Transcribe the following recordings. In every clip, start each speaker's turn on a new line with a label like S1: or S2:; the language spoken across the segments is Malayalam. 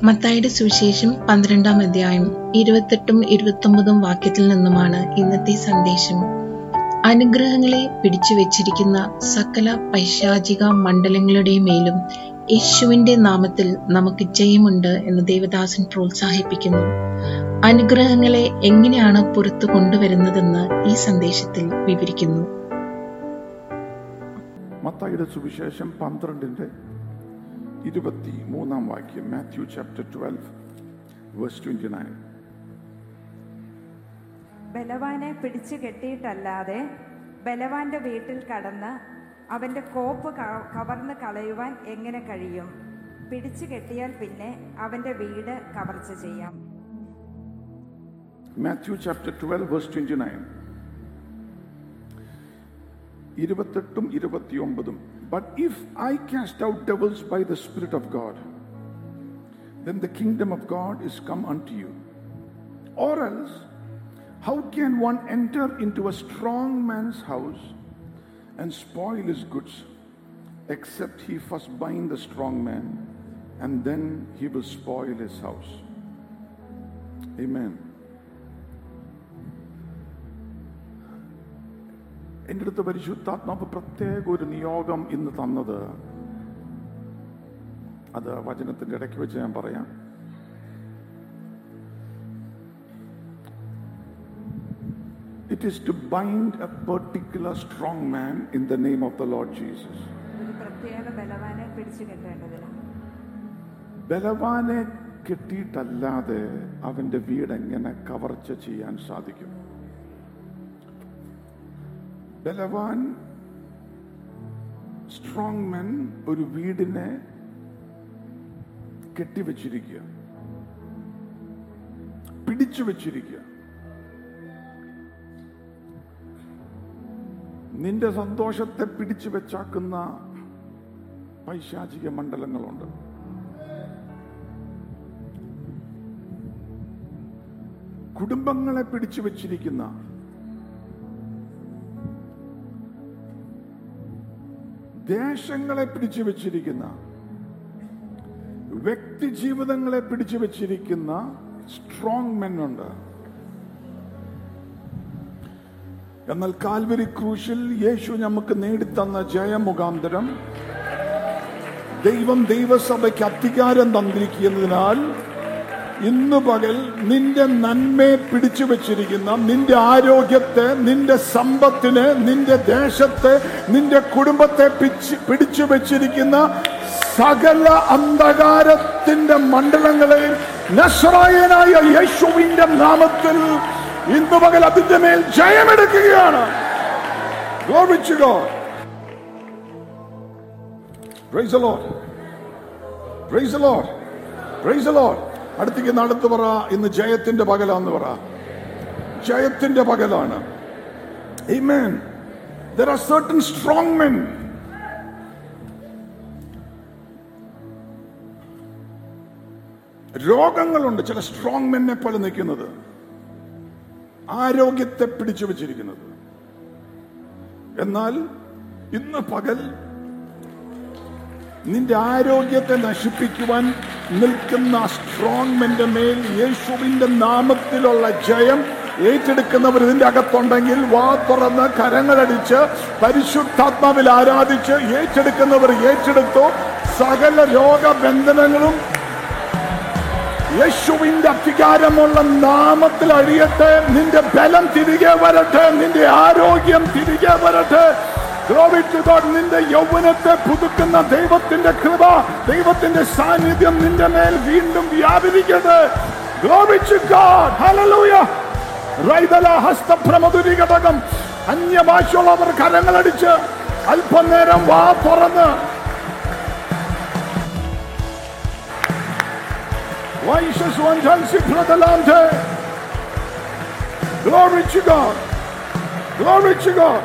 S1: മത്തായിയുടെ സുവിശേഷം പന്ത്രണ്ടാം അധ്യായം ഇരുപത്തെട്ടും ഇരുപത്തൊമ്പതും വാക്യത്തിൽ നിന്നുമാണ് ഇന്നത്തെ സന്ദേശം അനുഗ്രഹങ്ങളെ പിടിച്ചു വെച്ചിരിക്കുന്ന സകല പൈശാചിക മണ്ഡലങ്ങളുടെ മേലും യേശുവിന്റെ നാമത്തിൽ നമുക്ക് ജയമുണ്ട് എന്ന് ദേവദാസൻ പ്രോത്സാഹിപ്പിക്കുന്നു അനുഗ്രഹങ്ങളെ എങ്ങനെയാണ് പുറത്തു കൊണ്ടുവരുന്നതെന്ന് ഈ സന്ദേശത്തിൽ വിവരിക്കുന്നു
S2: മത്തായിയുടെ സുവിശേഷം പന്ത്രണ്ടിന്റെ ഇരുപത്തി മൂന്നാം വാക്യം Matthew chapter twelve verse twenty nine
S3: ബലവാനെ പിടിച്ചു കെട്ടിയിട്ടല്ലാതെ ബലവാന്റെ വീട്ടിൽ കടന്ന് അവന്റെ കോപ്പ് ക- കവർന്ന് കളയുവാൻ എങ്ങനെ കഴിയും പിടിച്ചു കെട്ടിയാൽ പിന്നെ അവന്റെ വീട് കവർച്ച ചെയ്യാം
S2: Matthew chapter twelve verse twenty nine ഇരുപത്തെട്ടും ഇരുപത്തിയൊമ്പതും but if I cast out devils by the spirit of God then the kingdom of God is come unto you. Or else, how can one enter into a strong man's house and spoil his goods, except he first bind the strong man, and then he will spoil his house? Amen. എൻ്റെ അടുത്ത് പരിശുദ്ധാത്മാവ് പ്രത്യേക ഒരു നിയോഗം ഇന്ന് തന്നത് അത് വചനത്തിന്റെ ഇടയ്ക്ക് വെച്ച് ഞാൻ പറയാം it is to bind a particular strong man in the name of the Lord Jesus
S3: ഒരു പ്രത്യേക ബലവാനെ പിടിച്ചു കെട്ടേണ്ടതിന്
S2: ബലവാനെ കെട്ടിയിട്ടല്ലാതെ അവന്റെ വീട് എങ്ങനെ കവർച്ച ചെയ്യാൻ സാധിക്കും ബലവാൻ സ്ട്രോങ് മെൻ ഒരു വീടിനെ കെട്ടിവെച്ചിരിക്കുക പിടിച്ചു വെച്ചിരിക്കുക നിന്റെ സന്തോഷത്തെ പിടിച്ചു വെച്ചാക്കുന്ന പൈശാചിക മണ്ഡലങ്ങളുണ്ട് കുടുംബങ്ങളെ പിടിച്ചു വെച്ചിരിക്കുന്ന ദേശങ്ങളെ പിടിച്ചു വെച്ചിരിക്കുന്ന വ്യക്തി ജീവിതങ്ങളെ പിടിച്ചു വെച്ചിരിക്കുന്ന സ്ട്രോങ് മെൻ ഉണ്ട് എന്നാൽ കാൽവരി ക്രൂശിൽ യേശു നമുക്ക് നേടിത്തന്ന ജയമുഖാന്തരം ദൈവം ദൈവസഭയ്ക്ക് അധികാരം തന്നിരിക്കുന്നതിനാൽ ഇന്ന് പകൽ നിന്റെ നന്മയെ പിടിച്ചു വെച്ചിരിക്കുന്ന നിന്റെ ആരോഗ്യത്തെ നിന്റെ സമ്പത്തിനെ നിന്റെ ദേശത്തെ നിന്റെ കുടുംബത്തെ പിച്ച് പിടിച്ചു വെച്ചിരിക്കുന്ന സകല അന്ധകാരത്തിന്റെ മണ്ഡലങ്ങളെ നസ്രായനായ യേശുവിന്റെ നാമത്തിൽ ഇന്ന് പകൽ അതിന്റെ മേൽ ജയമെടുക്കുകയാണ് Glory to God. Praise the Lord. Praise the Lord. Praise the Lord. അടുത്തേക്ക് നടത്തു പറ ഇന്ന് ജയത്തിന്റെ പകലാന്ന് പറ ജയത്തിന്റെ പകലാണ് Amen. There are certain strong men. രോഗങ്ങളുണ്ട് ചില സ്ട്രോങ് മെന്നെ പോലെ നിൽക്കുന്നത് ആരോഗ്യത്തെ പിടിച്ചു വെച്ചിരിക്കുന്നത് എന്നാൽ ഇന്ന് പകൽ നിന്റെ ആരോഗ്യത്തെ നശിപ്പിക്കുവാൻ നിൽക്കുന്ന സ്ട്രോങ് മെന്റെ മേൽ യേശുവിന്റെ നാമത്തിലുള്ള ജയം ഏറ്റെടുക്കുന്നവർ ഇതിന്റെ അകത്തുണ്ടെങ്കിൽ വാ തുറന്ന് കരങ്ങളടിച്ച് പരിശുദ്ധാത്മാവിൽ ആരാധിച്ച് ഏറ്റെടുക്കുന്നവർ ഏറ്റെടുത്തു സകല രോഗബന്ധനങ്ങളും യേശുവിന്റെ അധികാരമുള്ള നാമത്തിൽ അഴിയട്ടെ നിന്റെ ബലം തിരികെ വരട്ടെ നിന്റെ ആരോഗ്യം തിരികെ വരട്ടെ Glory to God. നിന്റെ യൗവനത്തെ പുതുക്കുന്ന ദൈവത്തിന്റെ കൃപ ദൈവത്തിന്റെ സാന്നിധ്യം നിന്റെ മേൽ വീണ്ടും വ്യാപരിക്കട്ടെ Glory to God. Hallelujah. റൈതല ഹസ്തഭ്രമതുരി ഘടകം അന്യഭാഷയുള്ളവർ കരങ്ങളടിച്ച് അല്പനേരം വാ തുറന്ന് Righteous one tells you Pratalante. Glory to God. Glory to God.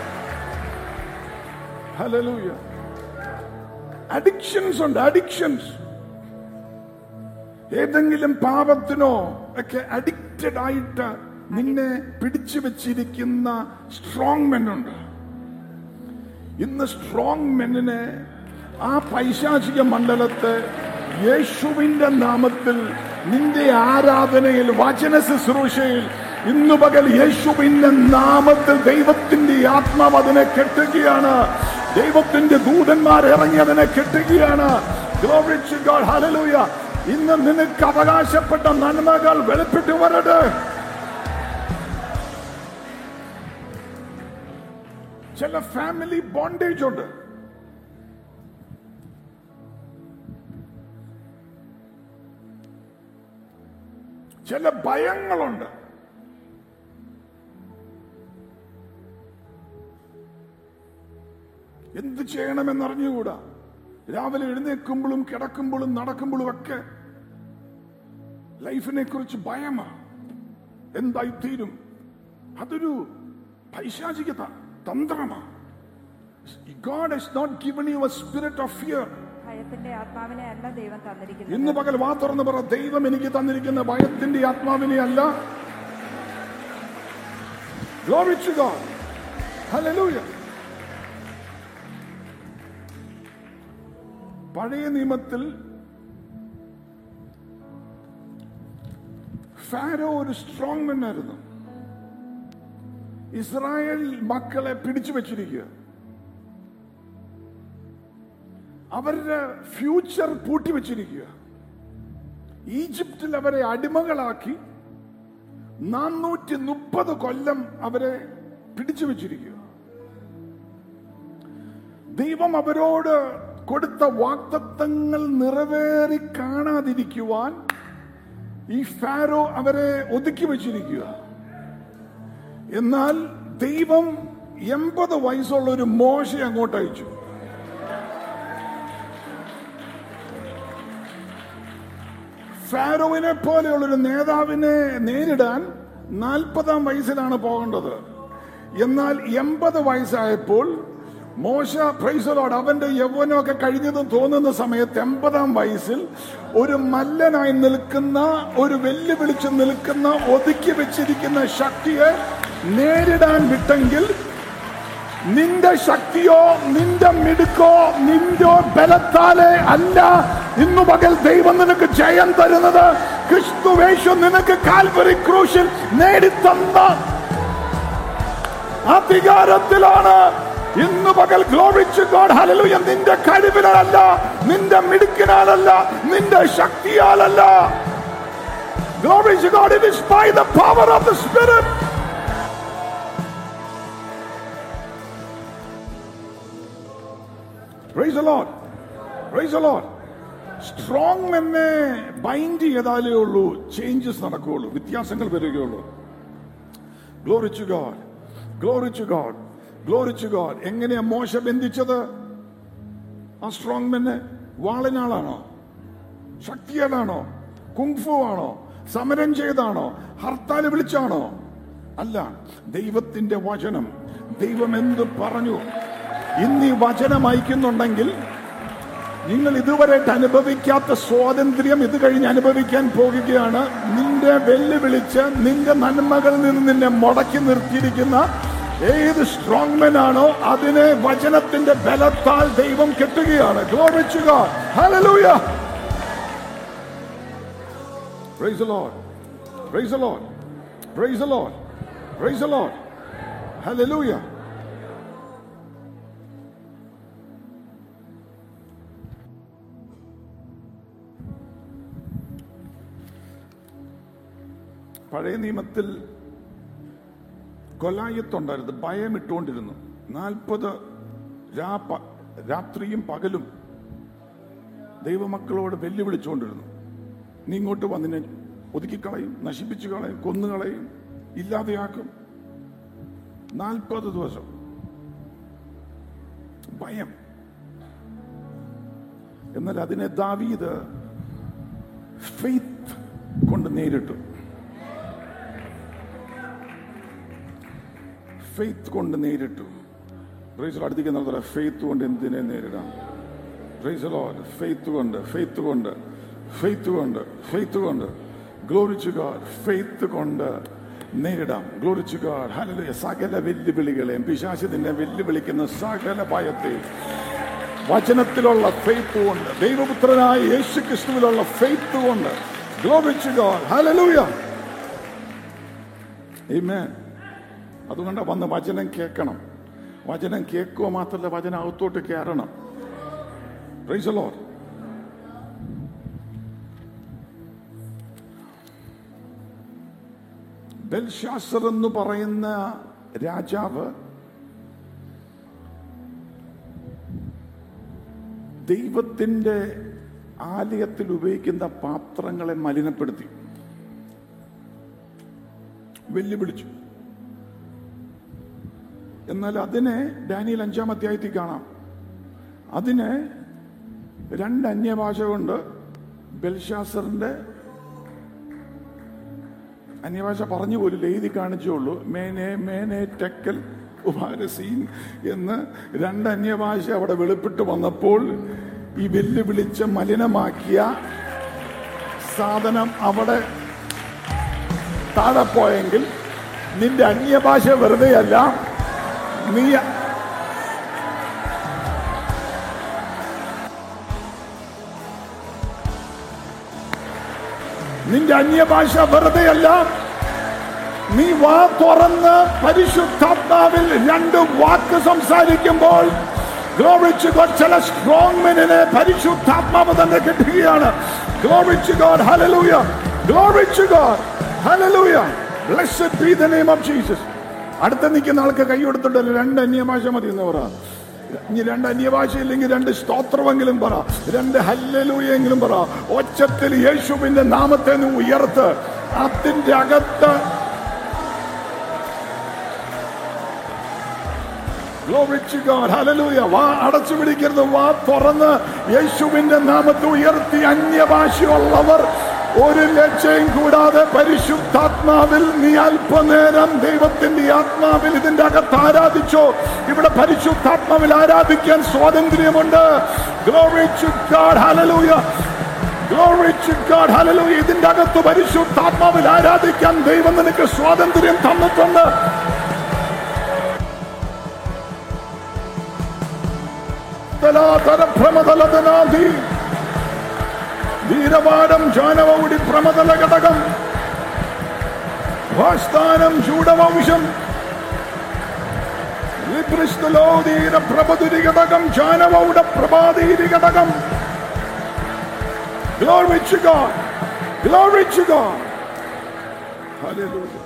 S2: Hallelujah. Addictions ഉണ്ട് അഡിക്ഷൻസ് ഏതെങ്കിലും പാപത്തിനോ ഒക്കെ അഡിക്റ്റഡ് ആയിട്ട് നിന്നെ പിടിച്ചു വെച്ചിരിക്കുന്ന സ്ട്രോങ് മെൻ ഉണ്ട് ഇന്ന് സ്ട്രോങ് മെന്നിനെ ആ പൈശാചിക മണ്ഡലത്തെ യേശുവിന്റെ നാമത്തിൽ നിന്റെ ആരാധനയിൽ വചന ശുശ്രൂഷയിൽ ഇന്നു പകൽ യേശുവിന്റെ നാമത്തിൽ ദൈവത്തിന്റെ ആത്മാവ് അതിനെ കെട്ടുകയാണ് ദൈവത്തിന്റെ ദൂതന്മാർ ഇറങ്ങി അതിനെ കെട്ടുകയാണ് Glory to God. Hallelujah. ഇന്ന് നിനക്ക് അവകാശപ്പെട്ട നന്മകൾ വെളിപ്പെട്ടു വരട്ടെ ചില ഫാമിലി ബോണ്ടേജ് ഉണ്ട് ചില ഭയങ്ങളുണ്ട് എന്ത് ചെയ്യണമെന്ന് അറിഞ്ഞുകൂടാ രാവിലെ എഴുന്നേൽക്കുമ്പോഴും കിടക്കുമ്പോഴും നടക്കുമ്പോഴും ഒക്കെ ലൈഫിനെ കുറിച്ച് ഭയമാ എന്തായി തീരും അതൊരു പൈശാചിക ത- തന്ത്രമാ God has not given you a spirit of fear.
S3: ഭയത്തിന്റെ ആത്മാവിനെ അല്ല ദൈവം തന്നിരിക്കുന്നത്
S2: ഇന്ന് പകൽ വാ തുറന്ന് പറ ദൈവം എനിക്ക് തന്നിരിക്കുന്ന ഭയത്തിന്റെ ആത്മാവിനെ അല്ല Glory to God. Hallelujah. പഴയ നിയമത്തിൽ ഫാരോ ഒരു സ്ട്രോങ് മെൻ ആയിരുന്നു ഇസ്രായേൽ മക്കളെ പിടിച്ചു വെച്ചിരിക്കുക അവരുടെ ഫ്യൂച്ചർ പൂട്ടിവെച്ചിരിക്കുക ഈജിപ്തിൽ അവരെ അടിമകളാക്കി നാനൂറ്റി മുപ്പത് കൊല്ലം അവരെ പിടിച്ചു വെച്ചിരിക്കുക ദൈവം അവരോട് കൊടുത്ത വാക്തത്വങ്ങൾ നിറവേറി കാണാതിരിക്കുവാൻ ഈ ഫാരോ അവരെ ഒതുക്കി വെച്ചിരിക്കുക എന്നാൽ ദൈവം എൺപത് വയസ്സുള്ള ഒരു മോശ അങ്ങോട്ട് അയച്ചു ഫാരോവിനെ പോലെയുള്ള ഒരു നേതാവിനെ നേരിടാൻ നാൽപ്പതാം വയസ്സിലാണ് പോകേണ്ടത് എന്നാൽ എൺപത് വയസ്സായപ്പോൾ മോശ പ്രൈസലോട് അവന്റെ യൗവനമൊക്കെ കഴിഞ്ഞതും തോന്നുന്ന സമയത്ത് എൺപതാം വയസ്സിൽ ഒരു മല്ലനായി നിൽക്കുന്ന ഒരു വെല്ലുവിളിച്ച് നിൽക്കുന്ന ഒതുക്കി വെച്ചിരിക്കുന്ന ശക്തിയെ നേരിടാൻ വിട്ടെങ്കിൽ നിന്റെ ശക്തിയോ നിന്റെ മിടുക്കോ നിന്റെ ബലത്താലെ അല്ല ഇന്നു പകൽ ദൈവം നിനക്ക് ജയം തരുന്നത് ക്രിസ്തുവേശു നിനക്ക് കാൽവരി ക്രൂശിൽ നേടിത്തന്ന അധികാരത്തിലാണ് ഇന്നു പകൽ ഗ്ലോറിച്ച് ഗോഡ് ഹല്ലേലൂയ നിന്റെ കഴിവിനാലല്ല നിന്റെ മിടുക്കിനാലല്ല നിന്റെ ശക്തിയാലല്ല Glory to God, it is by the power of the Spirit. Praise the Lord. Praise the Lord. Strong മെന്നെ ബൈൻഡ് ചെയ്താലേ ഉള്ളൂ ചേഞ്ചസ് നടക്കുകയുള്ളൂ വ്യത്യാസങ്ങൾ വരികയുള്ളൂ glory to God glory to God glory to God എങ്ങനെയാ മോശ ബന്ധിച്ചത് ആ സ്ട്രോങ് മെന്നെ വാളിനാളാണോ ശക്തിയാലാണോ കുങ്ഫു ആണോ സമരം ചെയ്താണോ ഹർത്താല് വിളിച്ചാണോ അല്ല ദൈവത്തിന്റെ വചനം ദൈവം എന്ത് പറഞ്ഞു ഇന്ന് ഈ വചനം അയക്കുന്നുണ്ടെങ്കിൽ നിങ്ങൾ ഇതുവരെയായിട്ട് അനുഭവിക്കാത്ത സ്വാതന്ത്ര്യം ഇത് കഴിഞ്ഞ് അനുഭവിക്കാൻ പോകുകയാണ് നിന്റെ വെല്ലുവിളിച്ച് നിന്റെ നന്മകളിൽ നിന്ന് നിന്നെ മുടക്കി നിർത്തിയിരിക്കുന്ന ഏത് സ്ട്രോങ് മെൻ ആണോ അതിനെ വചനത്തിന്റെ ബലത്താൽ ദൈവം കെട്ടുകയാണ് ഗ്ലോറിച്ചുക hallelujah Praise the Lord. Praise the Lord. Praise the Lord. Praise the Lord. Hallelujah. പഴയ നിയമത്തിൽ കൊലായത്തുണ്ടായിരുന്നു ഭയം ഇട്ടുകൊണ്ടിരുന്നു നാൽപ്പത് രാത്രിയും പകലും ദൈവമക്കളോട് വെല്ലുവിളിച്ചുകൊണ്ടിരുന്നു നീ ഇങ്ങോട്ട് വന്നിനെ ഒതുക്കിക്കളയും നശിപ്പിച്ചു കളയും കൊന്നുകളയും ഇല്ലാതെയാക്കും നാൽപ്പത് ദിവസം ഭയം എന്നാൽ അതിനെ ദാവീദ് ഫെയ്ത്ത് കൊണ്ട് നേരിട്ടു ഫെയ്ത്ത് കൊണ്ട് നേരിട്ടു പ്രൈസ് അടുത്തേക്ക് നടത്തുക ഫെയ്ത്ത് കൊണ്ട് എന്തിനെ നേരിടാം പ്രൈസ് ഫെയ്ത്ത് കൊണ്ട് ഫെയ്ത്ത് കൊണ്ട് ഫെയ്ത്ത് കൊണ്ട് ഫെയ്ത്ത് കൊണ്ട് ഗ്ലോറിച്ചു ഗാഡ് ഫെയ്ത്ത് കൊണ്ട് നേരിടാം ഗ്ലോറിച്ചു ഗാഡ് ഹല്ലേലൂയ സകല വെല്ലുവിളികളെയും പിശാചിനെ വെല്ലുവിളിക്കുന്ന സകല ഭയത്തെയും വചനത്തിലുള്ള ഫെയ്ത്ത് കൊണ്ട് ദൈവപുത്രനായ യേശു ക്രിസ്തുവിലുള്ള ഫെയ്ത്ത് കൊണ്ട് ഗ്ലോറിച്ച് ഗോഡ് ഹല്ലേലൂയ ആമേൻ അതുകൊണ്ട് വന്ന് വചനം കേൾക്കണം വചനം കേൾക്കുക മാത്രമല്ല വചനം അകത്തോട്ട് കയറണം പ്രൈസ് ലോർഡ് ബെൽഷാസർ എന്ന് പറയുന്ന രാജാവ് ദൈവത്തിന്റെ ആലയത്തിൽ ഉപയോഗിക്കുന്ന പാത്രങ്ങളെ മലിനപ്പെടുത്തി വെല്ലുവിളിച്ചു എന്നാൽ അതിനെ ഡാനിയൽ അഞ്ചാം അധ്യായത്തിൽ കാണാം അതിന് രണ്ട് അന്യഭാഷ കൊണ്ട് ബെൽഷാസറിന്റെ അന്യഭാഷ പറഞ്ഞു പോലും എഴുതി കാണിച്ചുള്ളൂ മേനെ മേനെ ടെക്കൽ ഉപാരസീൻ എന്ന് രണ്ട് അന്യഭാഷ അവിടെ വെളിപ്പെട്ട് വന്നപ്പോൾ ഈ വെല്ലുവിളിച്ച് മലിനമാക്കിയ സാധനം അവിടെ താഴെ പോയെങ്കിൽ നിന്റെ അന്യഭാഷ വെറുതെയല്ല നീ നിന്റെ അന്യഭാഷ വെറുതെയല്ല നീ വാ തുറന്ന് പരിശുദ്ധാത്മാവിൽ രണ്ട് വാക്ക് സംസാരിക്കുമ്പോൾ Glory to God. ചില സ്ട്രോങ് മെനിനെ പരിശുദ്ധാത്മാവ് തന്നെ കിട്ടുകയാണ് Glory to God. Hallelujah. Glory to God. Hallelujah. Blessed be the name of Jesus. അടുത്ത നിൽക്കുന്ന ആൾക്ക് കൈ കൊടുത്തിട്ട് രണ്ട് അന്യഭാഷ മതി എന്ന് പറ ഇനി രണ്ട് അന്യഭാഷ ഇല്ലെങ്കിൽ രണ്ട് സ്തോത്രമെങ്കിലും പറ രണ്ട് ഹല്ലലൂയെങ്കിലും പറ ഒച്ചത്തിൽ യേശുവിന്റെ നാമത്തെ നീ ഉയർത്ത് അതിന്റെ അകത്ത് Glory to God. Hallelujah. വാ അടച്ചു പിടിക്കരുത് വാ തുറന്ന് യേശുവിന്റെ നാമത്തെ ഉയർത്തി അന്യഭാഷയുള്ളവർ ഒരു ലക്ഷ്യം കൂടാതെ പരിശുദ്ധാത്മാവിൽ നീ അല്പനേരം ദൈവത്തിന്റെ ആത്മാവിൽ ഇതിന്റെ അകത്ത് ആരാധിച്ചോ ഇവിടെ പരിശുദ്ധാത്മാവിൽ ആരാധിക്കാൻ സ്വാതന്ത്ര്യമുണ്ട് Glory to God. Hallelujah. Glory to God. Hallelujah. ഇതിന്റെ അകത്ത് പരിശുദ്ധാത്മാവിൽ ആരാധിക്കാൻ ദൈവം നിനക്ക് സ്വാതന്ത്ര്യം തന്നിട്ടുണ്ട് പ്രമതലതനാധി ധീരപാഠം ജാനവൗടി പ്രമതല ഘടകം വാസ്ഥാനം ചൂടവംശം ധീര പ്രഭതുരി ഘടകം ജാനവൗട പ്രഭാതീരി ഘടകം Glory to God. Glory to God. Hallelujah.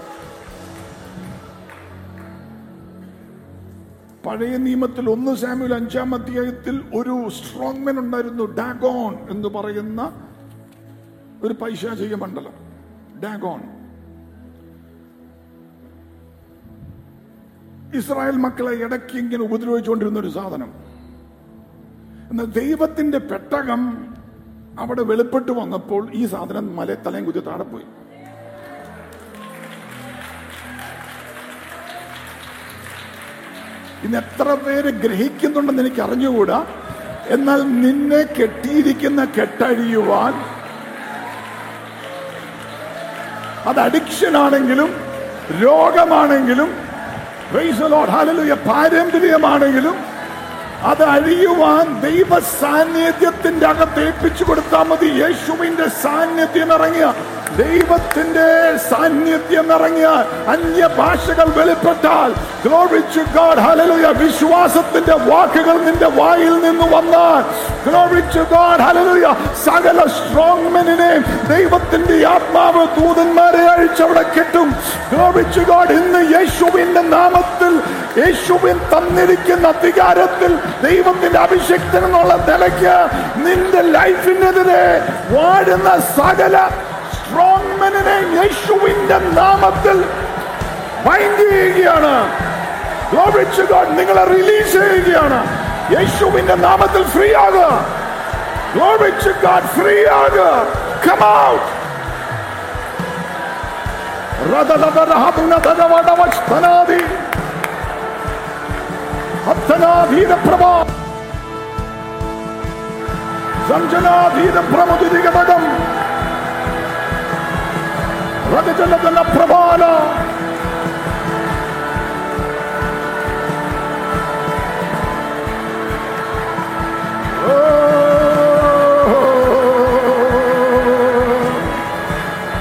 S2: പഴയ നിയമത്തിൽ ഒന്ന് സാമ്യുൽ അഞ്ചാം അധ്യായത്തിൽ ഒരു സ്ട്രോങ് മെൻ ഉണ്ടായിരുന്നു ഡാഗോൺ എന്ന് പറയുന്ന ഒരു പൈശാചിക മണ്ഡലം ഡാഗോൺ ഇസ്രായേൽ മക്കളെ ഇടയ്ക്ക് ഇങ്ങനെ ഉപദ്രവിച്ചുകൊണ്ടിരുന്ന ഒരു സാധനം എന്നാൽ ദൈവത്തിന്റെ പെട്ടകം അവിടെ വെളിപ്പെട്ട് വന്നപ്പോൾ ഈ സാധനം മല തലയും കുത്തി താഴെ പോയി ഇന്ന് എത്ര പേര് ഗ്രഹിക്കുന്നുണ്ടെന്ന് എനിക്ക് അറിഞ്ഞുകൂടാ എന്നാൽ നിന്നെ കെട്ടിയിരിക്കുന്ന കെട്ടഴിയുവാൻ അത് അഡിക്ഷൻ ആണെങ്കിലും രോഗമാണെങ്കിലും praise the Lord, hallelujah, പാരമ്പര്യമാണെങ്കിലും അത് അഴിയുവാൻ ദൈവ സാന്നിധ്യത്തിന്റെ അകത്ത് ഏൽപ്പിച്ചു കൊടുത്താൽ മതി യേശുവിന്റെ സാന്നിധ്യം ഇറങ്ങിയ ദൈവത്തിന്റെ സാന്നിധ്യം ഇറങ്ങിയ അന്യ ഭാഷകൾ വെളിപ്പെട്ടാൽ Glory to God, hallelujah, വിശ്വാസത്തിന്റെ വാക്കുകൾ നിന്റെ വായിൽ നിന്ന് വന്നാൽ Glory to God, hallelujah, സകല സ്ട്രോങ് മെനിനെ ദൈവത്തിന്റെ ആത്മാവ് ദൂതന്മാരെ അഴിച്ചവിടെ കിട്ടും Glory to God, ഇന്ന് യേശുവിന്റെ നാമത്തിൽ യേശുവിൻ തന്നിരിക്കുന്ന അധികാരത്തിൽ ദൈവത്തിന്റെ അഭിഷക്തൻ എന്നുള്ള നിലയ്ക്ക് നിന്റെ ലൈഫിനെതിരെ വാഴുന്ന സകല സ്ട്രോങ് മെനിനെ യേശുവിന്റെ നാമത്തിൽ ബൈൻഡ് ചെയ്യുകയാണ് Glory to God, നിങ്ങളെ റിലീസ് ചെയ്യുകയാണ് യേശുവിന്റെ നാമത്തിൽ ഫ്രീ ആകുക Glory to God, ഫ്രീ ആകുക Come out. റദലദരഹബ്നദരവടവസ്തനാദി. ഹത്തനാധീരപ്രഭാ. സഞ്ജനാധീരപ്രമുദിരികടകം. റഗജലദന പ്രഭാല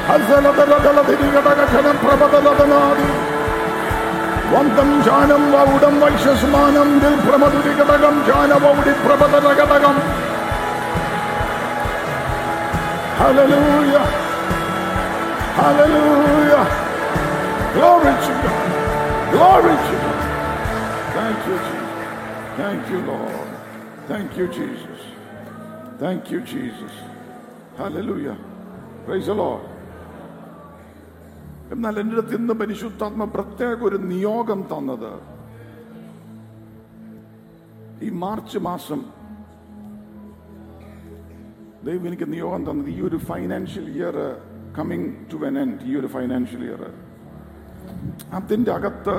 S2: ഹസലതലതലതിരികടകഠനം പ്രബദലതനാദി. വന്തം ജാനം വൗഡം വൈശ്വസ്മാനം ദിൽ പ്രമതുരികടകം ജാനവൗഡി പ്രബദലകടകം Hallelujah. Hallelujah. Glory to God. Glory to God. Thank you, Jesus. Thank you, Lord. Thank you, Jesus. Thank you, Jesus. Hallelujah. Praise the Lord. എന്നാൽ എൻ്റെ അടുത്ത് ഇന്ന് പരിശുദ്ധാത്മ പ്രത്യേക ഒരു നിയോഗം തന്നത് ഈ മാർച്ച് മാസം ദൈവം എനിക്ക് നിയോഗം തന്നത് ഈ ഒരു financial year coming to an end ഈ ഒരു ഫൈനാൻഷ്യൽ ഇയർ അതിൻ്റെ അകത്ത്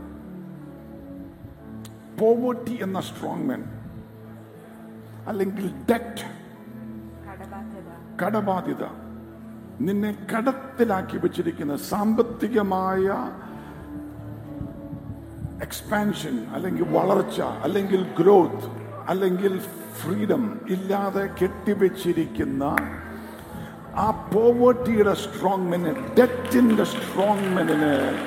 S2: പോവർട്ടി എന്ന സ്ട്രോങ് മെൻ അല്ലെങ്കിൽ ഡെറ്റ്
S3: കടബാധ്യത
S2: കടബാധ്യത നിന്നെ കടത്തിലാക്കി വെച്ചിരിക്കുന്ന സാമ്പത്തികമായ എക്സ്പാൻഷൻ അല്ലെങ്കിൽ വളർച്ച അല്ലെങ്കിൽ ഗ്രോത്ത് അല്ലെങ്കിൽ ഫ്രീഡം ഇല്ലാതെ കെട്ടിവെച്ചിരിക്കുന്ന ആ പോവർട്ടിയുടെ സ്ട്രോങ് മെന് ഡെറ്റിന്റെ സ്ട്രോങ് മെനിന്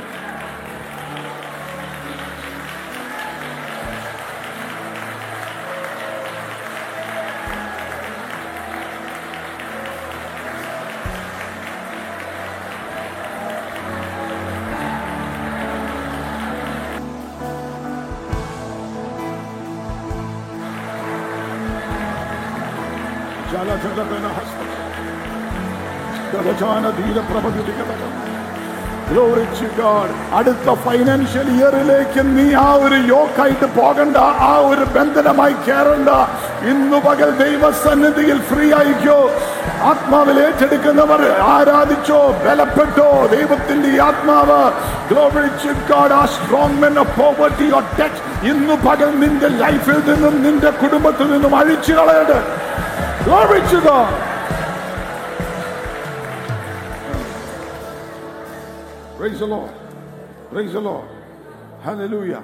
S2: ജലജലതന ഹസ്ത ജലജാന ധീരപ്രഭതികടകം Glory to God. അടുത്ത ഫൈനാൻഷ്യൽ ഇയറിലേക്ക് നീ ആ ഒരു യോക്കായിട്ട് പോകണ്ട ആ ഒരു ബന്ധനമായി കയറണ്ട ഇന്നു പകൽ ദൈവസന്നിധിയിൽ ഫ്രീ ആയിക്കോ ആത്മാവിൽ ഏറ്റെടുക്കുന്നവർ ആരാധിച്ചോ ബലപ്പെട്ടോ ദൈവത്തിന്റെ ഈ ആത്മാവ് Glory to God. ആ strong men of poverty or debt ഇന്നു പകൽ നിന്റെ ലൈഫിൽ നിന്നും നിന്റെ കുടുംബത്തിൽ നിന്നും അഴിച്ചു കളയട്ടെ Glory to God. Praise the Lord. Praise the Lord. Hallelujah.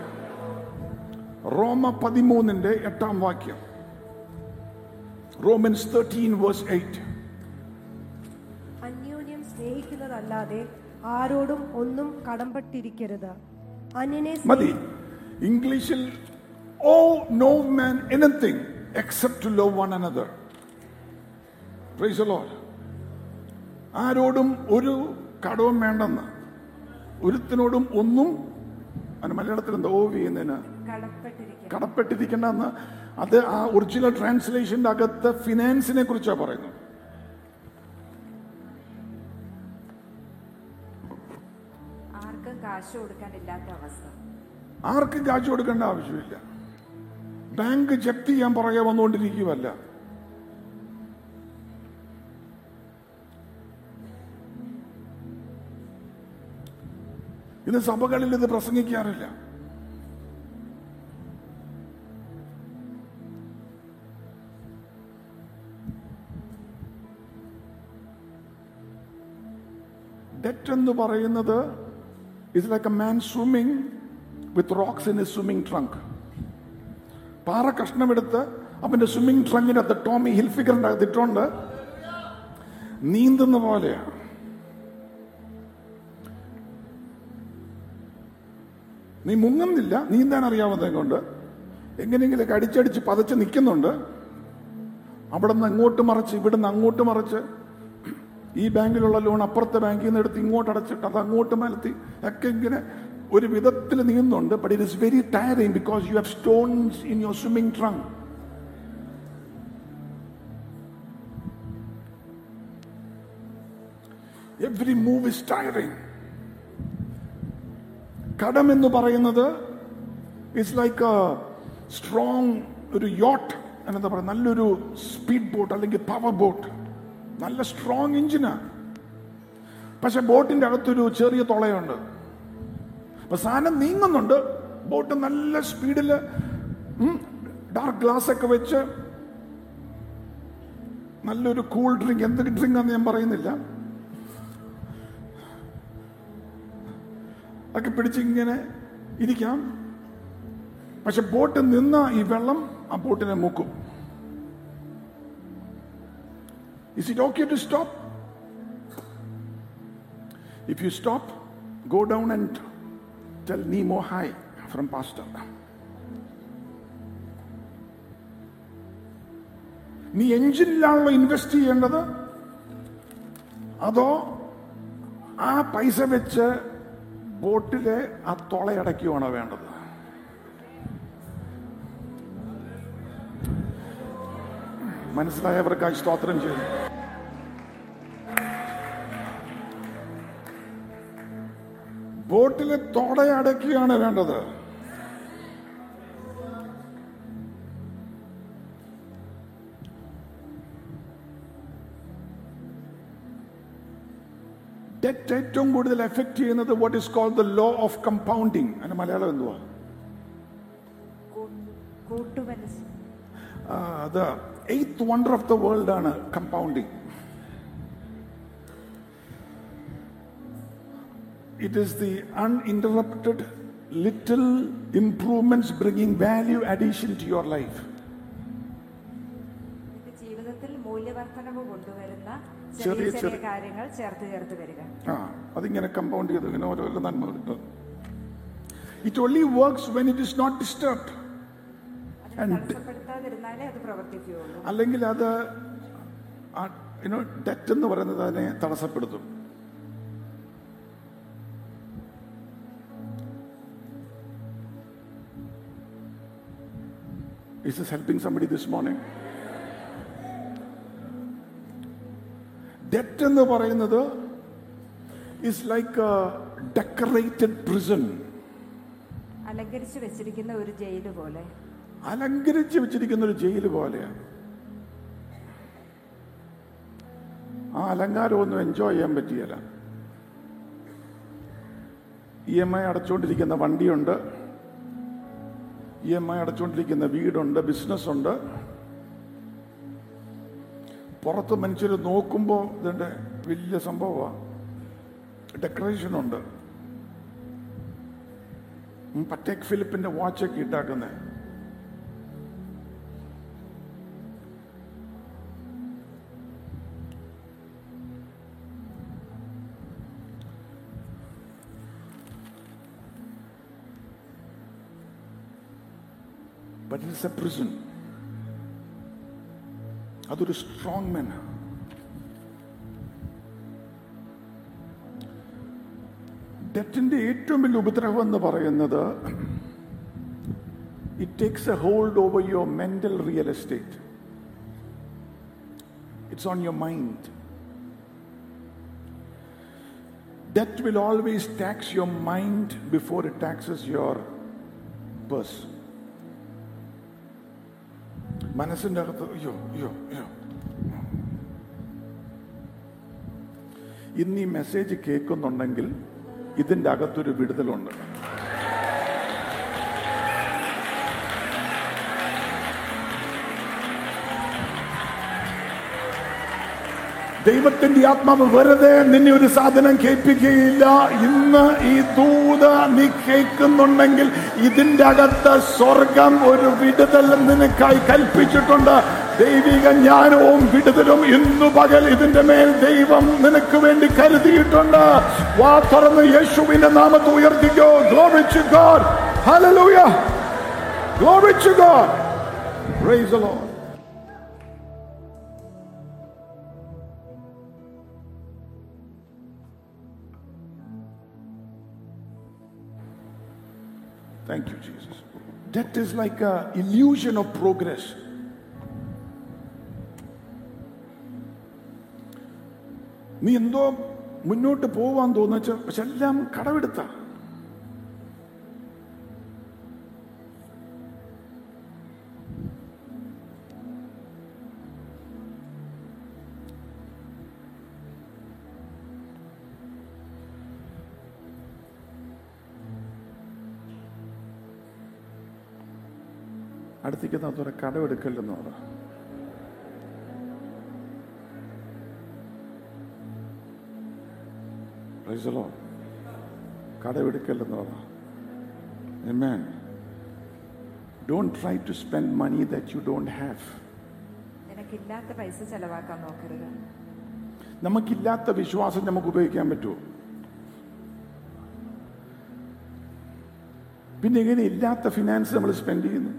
S2: റോമ പതിമൂന്നിന്റെ എട്ടാം വാക്യം റോമൻസ് തേർട്ടീൻ വേഴ്സ് എയ്റ്റ്
S4: അന്യോന്യം സ്നേഹിക്കുന്നതല്ലാതെ ആരോടും ഒന്നും കടംപെട്ടിരിക്കരുത് അന്യനെ
S2: മതി ഇംഗ്ലീഷിൽ owe no man anything except to love one another praise lord ആരോടും ഒരു കടവും വേണ്ടെന്ന് ഒരുത്തിനോടും ഒന്നും അതിന് മലയാളത്തിൽ എന്താ ഓ ചെയ്യുന്നതിന്
S3: കടപ്പെട്ടിരിക്കുക
S2: കടപ്പെട്ടിരിക്കേണ്ടെന്ന് അത് ആ ഒറിജിനൽ ട്രാൻസ്ലേഷന്റെ അകത്ത് ഫിനാൻസിനെ കുറിച്ചാണ് പറയുന്നത്
S3: ആർക്കും കാശ് കൊടുക്കാനില്ലാത്ത അവസ്ഥ
S2: ആർക്കും കാശ് കൊടുക്കേണ്ട ആവശ്യമില്ല ബാങ്ക് ജപ്തി ചെയ്യാൻ പുറകെ വന്നുകൊണ്ടിരിക്കുകയല്ല ഇന്ന് സഭകളിൽ ഇത് പ്രസംഗിക്കാറില്ല ഡെറ്റ് എന്ന് പറയുന്നത് is like a man swimming with rocks in swimming trunk പാറ കഷ്ണമെടുത്ത് അവന്റെ സ്വിമ്മിംഗ് ട്രങ്കിനകത്ത് ടോമി ഹിൽഫിഗറിന്റെ അകത്ത് ഇട്ടുകൊണ്ട് നീന്തുന്ന പോലെയാണ് നീ മുങ്ങുന്നില്ല നീന്താൻ അറിയാവുന്നത് കൊണ്ട് എങ്ങനെയെങ്കിലൊക്കെ അടിച്ചടിച്ച് പതച്ച് നിൽക്കുന്നുണ്ട് അവിടെ നിന്ന് അങ്ങോട്ട് മറിച്ച് ഇവിടുന്ന് അങ്ങോട്ട് മറിച്ച് ഈ ബാങ്കിലുള്ള ലോൺ അപ്പുറത്തെ ബാങ്കിൽ നിന്ന് എടുത്ത് ഇങ്ങോട്ട് അടച്ചിട്ട് അത് അങ്ങോട്ട് മലത്തി ഒക്കെ ഇങ്ങനെ ഒരു വിധത്തിൽ നീങ്ങുന്നുണ്ട് but it is very tiring because you have stones in your swimming trunk every move is tiring കടം എന്ന് പറയുന്നത് ഇറ്റ്സ് ലൈക്ക് സ്ട്രോങ് ഒരു യോട്ട് എന്താ പറയുക നല്ലൊരു സ്പീഡ് ബോട്ട് അല്ലെങ്കിൽ പവർ ബോട്ട് നല്ല സ്ട്രോങ് എഞ്ചിനാണ് പക്ഷെ ബോട്ടിന്റെ അകത്തൊരു ചെറിയ തുളയുണ്ട് അപ്പൊ സാധനം നീങ്ങുന്നുണ്ട് ബോട്ട് നല്ല സ്പീഡിൽ ഡാർക്ക് ഗ്ലാസ് ഒക്കെ വെച്ച് നല്ലൊരു കൂൾ ഡ്രിങ്ക് എന്ത് ഡ്രിങ്ക് ആണെന്ന് ഞാൻ പറയുന്നില്ല ഒക്കെ പിടിച്ച് ഇങ്ങനെ ഇരിക്കാം പക്ഷെ ബോട്ട് നിന്ന ഈ വെള്ളം ആ ബോട്ടിനെ മുക്കും is it okay to stop If you stop, go down and tell Nemo hi from Pastor. നീ എഞ്ചിനിലാണല്ലോ ഇൻവെസ്റ്റ് ചെയ്യേണ്ടത് അതോ ആ പൈസ വെച്ച് ബോട്ടിലെ ആ തുളയടയ്ക്കുവാണോ വേണ്ടത് മനസ്സിലായവർക്കായി സ്തോത്രം ചെയ്തു ബോട്ടിലെ തോടയടയ്ക്കുകയാണ് വേണ്ടത് ഡെറ്റ് ഏറ്റവും കൂടുതൽ എഫക്ട് ചെയ്യുന്നത് what is called the law of compounding അതിന്റെ മലയാളം എന്തുവാ
S3: കൂട്ടുപലിശ
S2: the eighth wonder of the world ആണ് compounding It is the uninterrupted little improvements bringing value addition to your life.
S3: ഇത് ജീവിതത്തിൽ മൂല്യവർദ്ധനവ് കൊണ്ടുവരുന്ന
S2: ചെറിയ
S3: ചെറിയ ചെറിയ
S2: ചെറിയ-
S3: കാര്യങ്ങൾ ചേർത്ത് ചേർത്ത് വരിക
S2: ആ അതിങ്ങനെ കമ്പൗണ്ട് ചെയ്ത് ഇങ്ങനെ ഓരോ നന്മ കിട്ടും it only works when it is not disturbed
S3: അതിനെ
S2: And-
S3: തടസ്സപ്പെടുത്താതിരുന്നാലേ അത് പ്രവർത്തിക്കുകയുള്ളൂ
S2: അല്ലെങ്കിൽ അത് യുനോ ഡെറ്റ് എന്ന് പറയുന്നത് അതിനെ തടസ്സപ്പെടുത്തും Is this helping somebody this morning? Debt എന്ന് പറയുന്നത് ഇസ് ലൈക്ക് ഡെക്കറേറ്റഡ് പ്രിസൺ
S3: അലങ്കരിച്ച് വെച്ചിരിക്കുന്ന ഒരു ജയില് പോലെ
S2: അലങ്കരിച്ച് വെച്ചിരിക്കുന്ന ഒരു ജയിൽ പോലെയാണ് ആ അലങ്കാരമൊന്നും എൻജോയ് ചെയ്യാൻ പറ്റിയല്ല ഇ എം ഐ അടച്ചുകൊണ്ടിരിക്കുന്ന വണ്ടിയുണ്ട് ഇ എം ഐ അടച്ചുകൊണ്ടിരിക്കുന്ന വീടുണ്ട് ബിസിനസ് ഉണ്ട് പുറത്ത് മനുഷ്യർ നോക്കുമ്പോൾ ഇതിൻ്റെ വലിയ സംഭവമാണ് ഡെക്കറേഷൻ ഉണ്ട് ഉം, പറ്റേക് ഫിലിപ്പിന്റെ വാച്ചൊക്കെ ഇട്ടാക്കുന്നത് ബട്ട് ഇറ്റ്സ് എ പ്രിസൺ അതൊരു സ്ട്രോങ് മെൻ ഡെറ്റിന്റെ ഏറ്റവും വലിയ ഉപദ്രവം എന്ന് പറയുന്നത് it takes a hold over your mental real estate it's on your mind debt will always tax your mind before it taxes your purse മനസ്സിന്റെ അകത്ത് അയ്യോ അയ്യോ അയ്യോ ഇന്ന് ഈ മെസ്സേജ് കേൾക്കുന്നുണ്ടെങ്കിൽ ഇതിന്റെ അകത്തൊരു വിടുതലുണ്ട് ദൈവത്തിന്റെ ആത്മാവ് വെറുതെ നിന്നെ ഒരു സാധനം കേൾപ്പിക്കുകയില്ല ഇന്ന് ഈ ദൂത നീ കേൾക്കുന്നുണ്ടെങ്കിൽ ഇതിന്റെ അകത്ത് സ്വർഗം ഒരു വിടുതൽ നിനക്കായി കൽപ്പിച്ചിട്ടുണ്ട് ദൈവിക ജ്ഞാനവും വിടുതലും ഇന്നു പകൽ ഇതിന്റെ മേൽ ദൈവം നിനക്ക് വേണ്ടി കരുതിയിട്ടുണ്ട് വാ തുറന്ന് യേശുവിന്റെ നാമത്തെ ഉയർത്തിക്കോ Glory to God. Hallelujah. Glory to God. Praise the Lord. Thank you, Jesus. Death is like a illusion of progress. നീ എന്തോ മുന്നോട്ട് പോവാൻ തോന്നുവെച്ച പക്ഷെ എല്ലാം കടമെടുത്ത അടുത്തേക്ക് കടമെടുക്കല്ലെന്ന് പറ Praise the Lord. കടമെടുക്കല്ലെന്ന് പറ Amen. Don't try to spend money that you don't have.
S3: നിനക്കില്ലാത്ത പൈസ ചെലവാക്കാൻ നോക്കരുത്
S2: നമുക്കില്ലാത്ത വിശ്വാസം നമുക്ക് ഉപയോഗിക്കാൻ പറ്റുമോ പിന്നെ എങ്ങനെ ഇല്ലാത്ത ഫിനാൻസ് നമ്മൾ സ്പെൻഡ് ചെയ്യുന്നു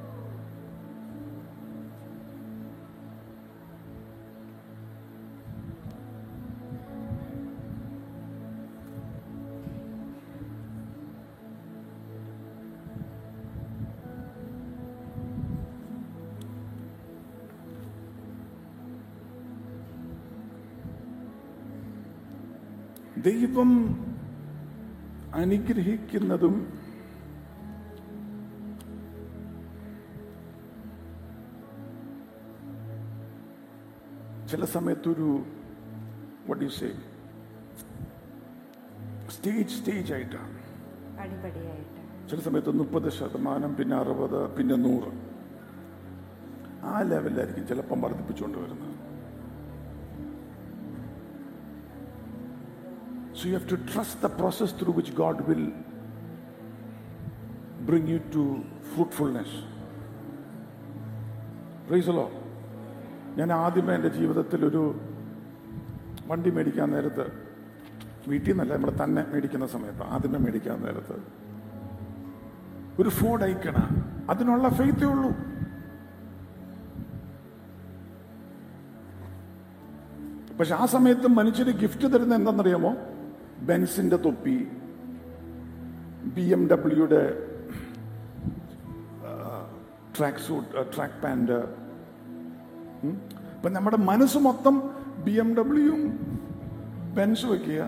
S2: ദൈവം അനുഗ്രഹിക്കുന്നതും ചില സമയത്തൊരു what you say stage stage ആയിട്ടാണ്
S3: അടിപടിയായിട്ട്
S2: ചില സമയത്ത് മുപ്പത് ശതമാനം പിന്നെ അറുപത് പിന്നെ നൂറ് ആ ലെവലിലായിരിക്കും ചിലപ്പം വർദ്ധിപ്പിച്ചുകൊണ്ട് വരുന്നത് So you have to trust the process through which God will bring you to fruitfulness. Praise the Lord. ഞാൻ ആദ്യമേ എൻ്റെ ജീവിതത്തിൽ ഒരു വണ്ടി മേടിക്കാൻ നേരത്ത് വീട്ടിൽ നിന്നല്ല നമ്മൾ തന്നെ മേടിക്കുന്ന സമയത്ത് ആദ്യമേ മേടിക്കാൻ നേരത്ത് ഒരു ഫോർഡ് അയക്കണ അതിനുള്ള ഫെയ്ത്തേ ഉള്ളൂ പക്ഷെ ആ സമയത്ത് മനുഷ്യര് ഗിഫ്റ്റ് തരുന്ന എന്താണെന്നറിയാമോ ബെൻസിന്റെ തൊപ്പി ബി എം ഡബ്ല്യുടെ ട്രാക്ക് സൂട്ട് ട്രാക്ക് പാൻറ് ഇപ്പൊ നമ്മുടെ മനസ്സ് മൊത്തം ബി എം ഡബ്ല്യുവും ബെൻസ് വയ്ക്കുക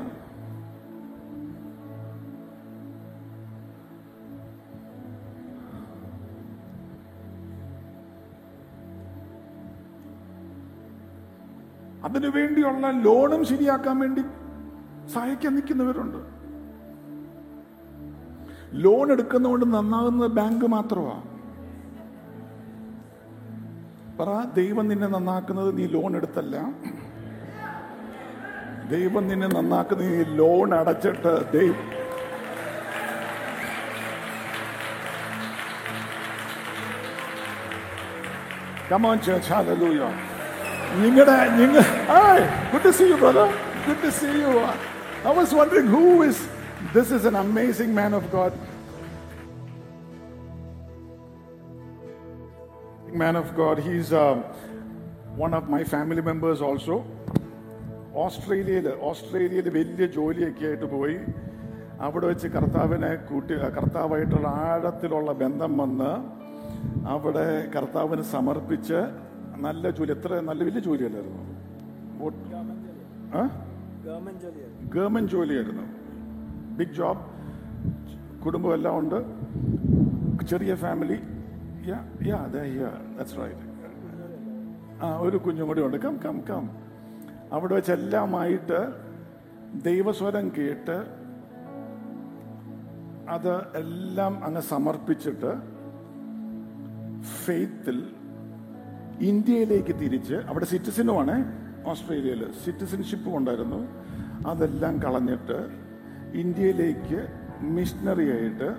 S2: അതിനു വേണ്ടിയുള്ള ലോണും ശരിയാക്കാൻ വേണ്ടി സഹായിക്കാൻ നിൽക്കുന്നവരുണ്ട് ലോൺ എടുക്കുന്നതുകൊണ്ട് നന്നാകുന്നത് ബാങ്ക് മാത്രമാ പറ ദൈവം നിന്നെ നന്നാക്കുന്നത് നീ ലോൺ എടുത്തല്ല ദൈവം നിന്നെ നന്നാക്കുന്നത് നീ ലോൺ അടച്ചിട്ട് ദൈവം Come on, church. Hallelujah. നിങ്ങളുടെ നിങ്ങൾ hi good to see you brother good to see you I was wondering who is this is an amazing man of God man of God. He's um, one of my family members also. ഓസ്ട്രേലിയയിൽ ഓസ്ട്രേലിയയിൽ വലിയ ജോലിയൊക്കെ ആയിട്ട് പോയി അവിടെ വെച്ച് കർത്താവിനെ കൂട്ടി കർത്താവായിട്ടുള്ള ആഴത്തിലുള്ള ബന്ധം വന്ന് അവിടെ കർത്താവിന് സമർപ്പിച്ച് നല്ല ജോലി എത്ര നല്ല വലിയ ജോലിയല്ലായിരുന്നു ഗവൺമെന്റ് ജോലിയായിരുന്നു ബിഗ് ജോബ് കുടുംബം എല്ലാം ഉണ്ട് ചെറിയ ഫാമിലി ആ ഒരു കുഞ്ഞും കൂടി ഉണ്ട് കം കം കം അവിടെ വെച്ച് എല്ലാമായിട്ട് ദൈവസ്വരം കേട്ട് അത് എല്ലാം അങ്ങ് സമർപ്പിച്ചിട്ട് ഫെയ്ത്തിൽ ഇന്ത്യയിലേക്ക് തിരിച്ച് അവിടെ സിറ്റിസനുമാണ് ഓസ്ട്രേലിയയിൽ സിറ്റിസൺഷിപ്പും ഉണ്ടായിരുന്നു അതെല്ലാം കളഞ്ഞിട്ട് ഇന്ത്യയിലേക്ക് മിഷണറി ആയിട്ട്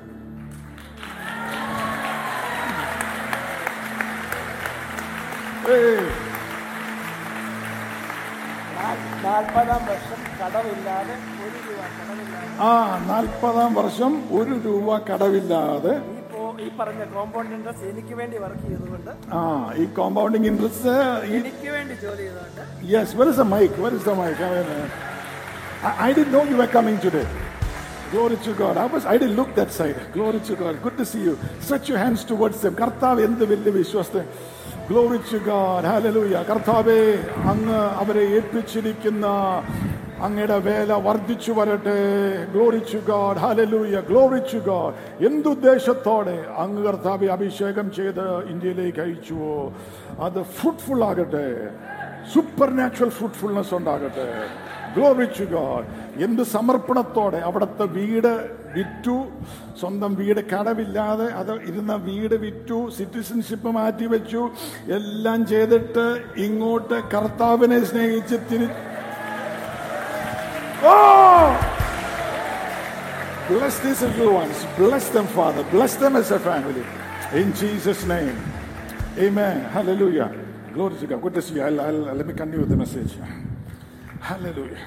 S2: ഏയ്
S5: നാൽപ്പതാം വർഷം കടമില്ലാതെ ഒരു രൂപ കടമില്ലാതെ
S2: ആ നാൽപ്പതാം വർഷം ഒരു രൂപ കടവില്ലാതെ
S5: ഈ പോ ഈ പറഞ്ഞ കോമ്പൗണ്ട് ഇൻട്രസ്റ്റ് എനിക്ക് വേണ്ടി വർക്ക് ചെയ്തുകൊണ്ട്
S2: ആ ഈ കോമ്പൗണ്ടിങ് ഇൻട്രസ്റ്റ്
S5: എനിക്ക് വേണ്ടി ജോലി ചെയ്തുകൊണ്ട്
S2: yes where is a mic where is the mic I didn't know you were coming today. Glory to God. I was I didn't look that side. Glory to God. Good to see you. Stretch your hands towards them. കർത്താവ് എന്ത് വലിയ വിശ്വാസത്തെ ഗ്ലോറി ടു ഗാഡ് ഹല്ലേലൂയ കർത്താവേ അങ്ങ് അവരെ ഏൽപ്പിച്ചിരിക്കുന്ന അങ്ങയുടെ വേല വർദ്ധിച്ചു വരട്ടെ glory to God hallelujah glory to God എന്തുദ്ദേശത്തോടെ അങ്ങ് കർത്താവെ അഭിഷേകം ചെയ്ത് ഇന്ത്യയിലേക്ക് അയച്ചുവോ അത് ഫ്രൂട്ട്ഫുൾ ആകട്ടെ സൂപ്പർ നാച്ചുറൽ ഫ്രൂട്ട്ഫുൾനെസ് ഉണ്ടാകട്ടെ ഗ്ലോറി ടു ഗോഡ് എന്ത് സമർപ്പണത്തോടെ അവിടുത്തെ വീട് വിറ്റു സ്വന്തം വീട് കടവില്ലാതെ അത് ഇരുന്ന വീട് വിറ്റു സിറ്റിസൺഷിപ്പ് മാറ്റി വെച്ചു എല്ലാം ചെയ്തിട്ട് ഇങ്ങോട്ട് കർത്താവിനെ സ്നേഹിച്ച് തിരി oh Bless these little ones. Bless them, Father. Bless them as a family. In Jesus' name. Amen. Hallelujah. Glory to God. Good to see you. I'll, I'll, let me continue with the message. Hallelujah.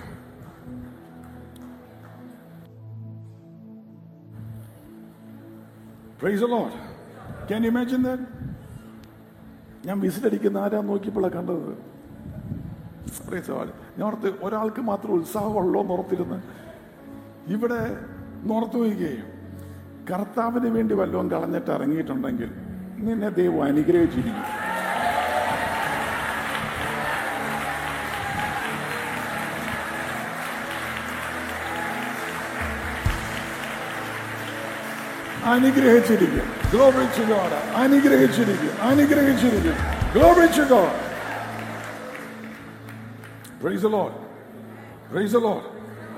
S2: Praise lord can imagine that ഞാൻ വിസിലടിക്കുന്ന ആരാ നോക്കിയപ്പോഴാണ് കണ്ടത് Praise the Lord. ഞാൻ ഓർത്ത് ഒരാൾക്ക് മാത്രം ഉത്സാഹമുള്ളോ നോർത്തിരുന്ന് ഇവിടെ നോർത്ത് വയ്ക്കുകയും കർത്താവിന് വേണ്ടി വല്ലതും കളഞ്ഞിട്ട് ഇറങ്ങിയിട്ടുണ്ടെങ്കിൽ നിന്നെ ദൈവം അനുഗ്രഹിച്ചിരിക്കും അനുഗ്രഹിച്ചിരിക്കും Glory to God. അനുഗ്രഹിച്ചിരിക്കും അനുഗ്രഹിച്ചിരിക്കും Glory to God. Praise the Lord. Praise the Lord.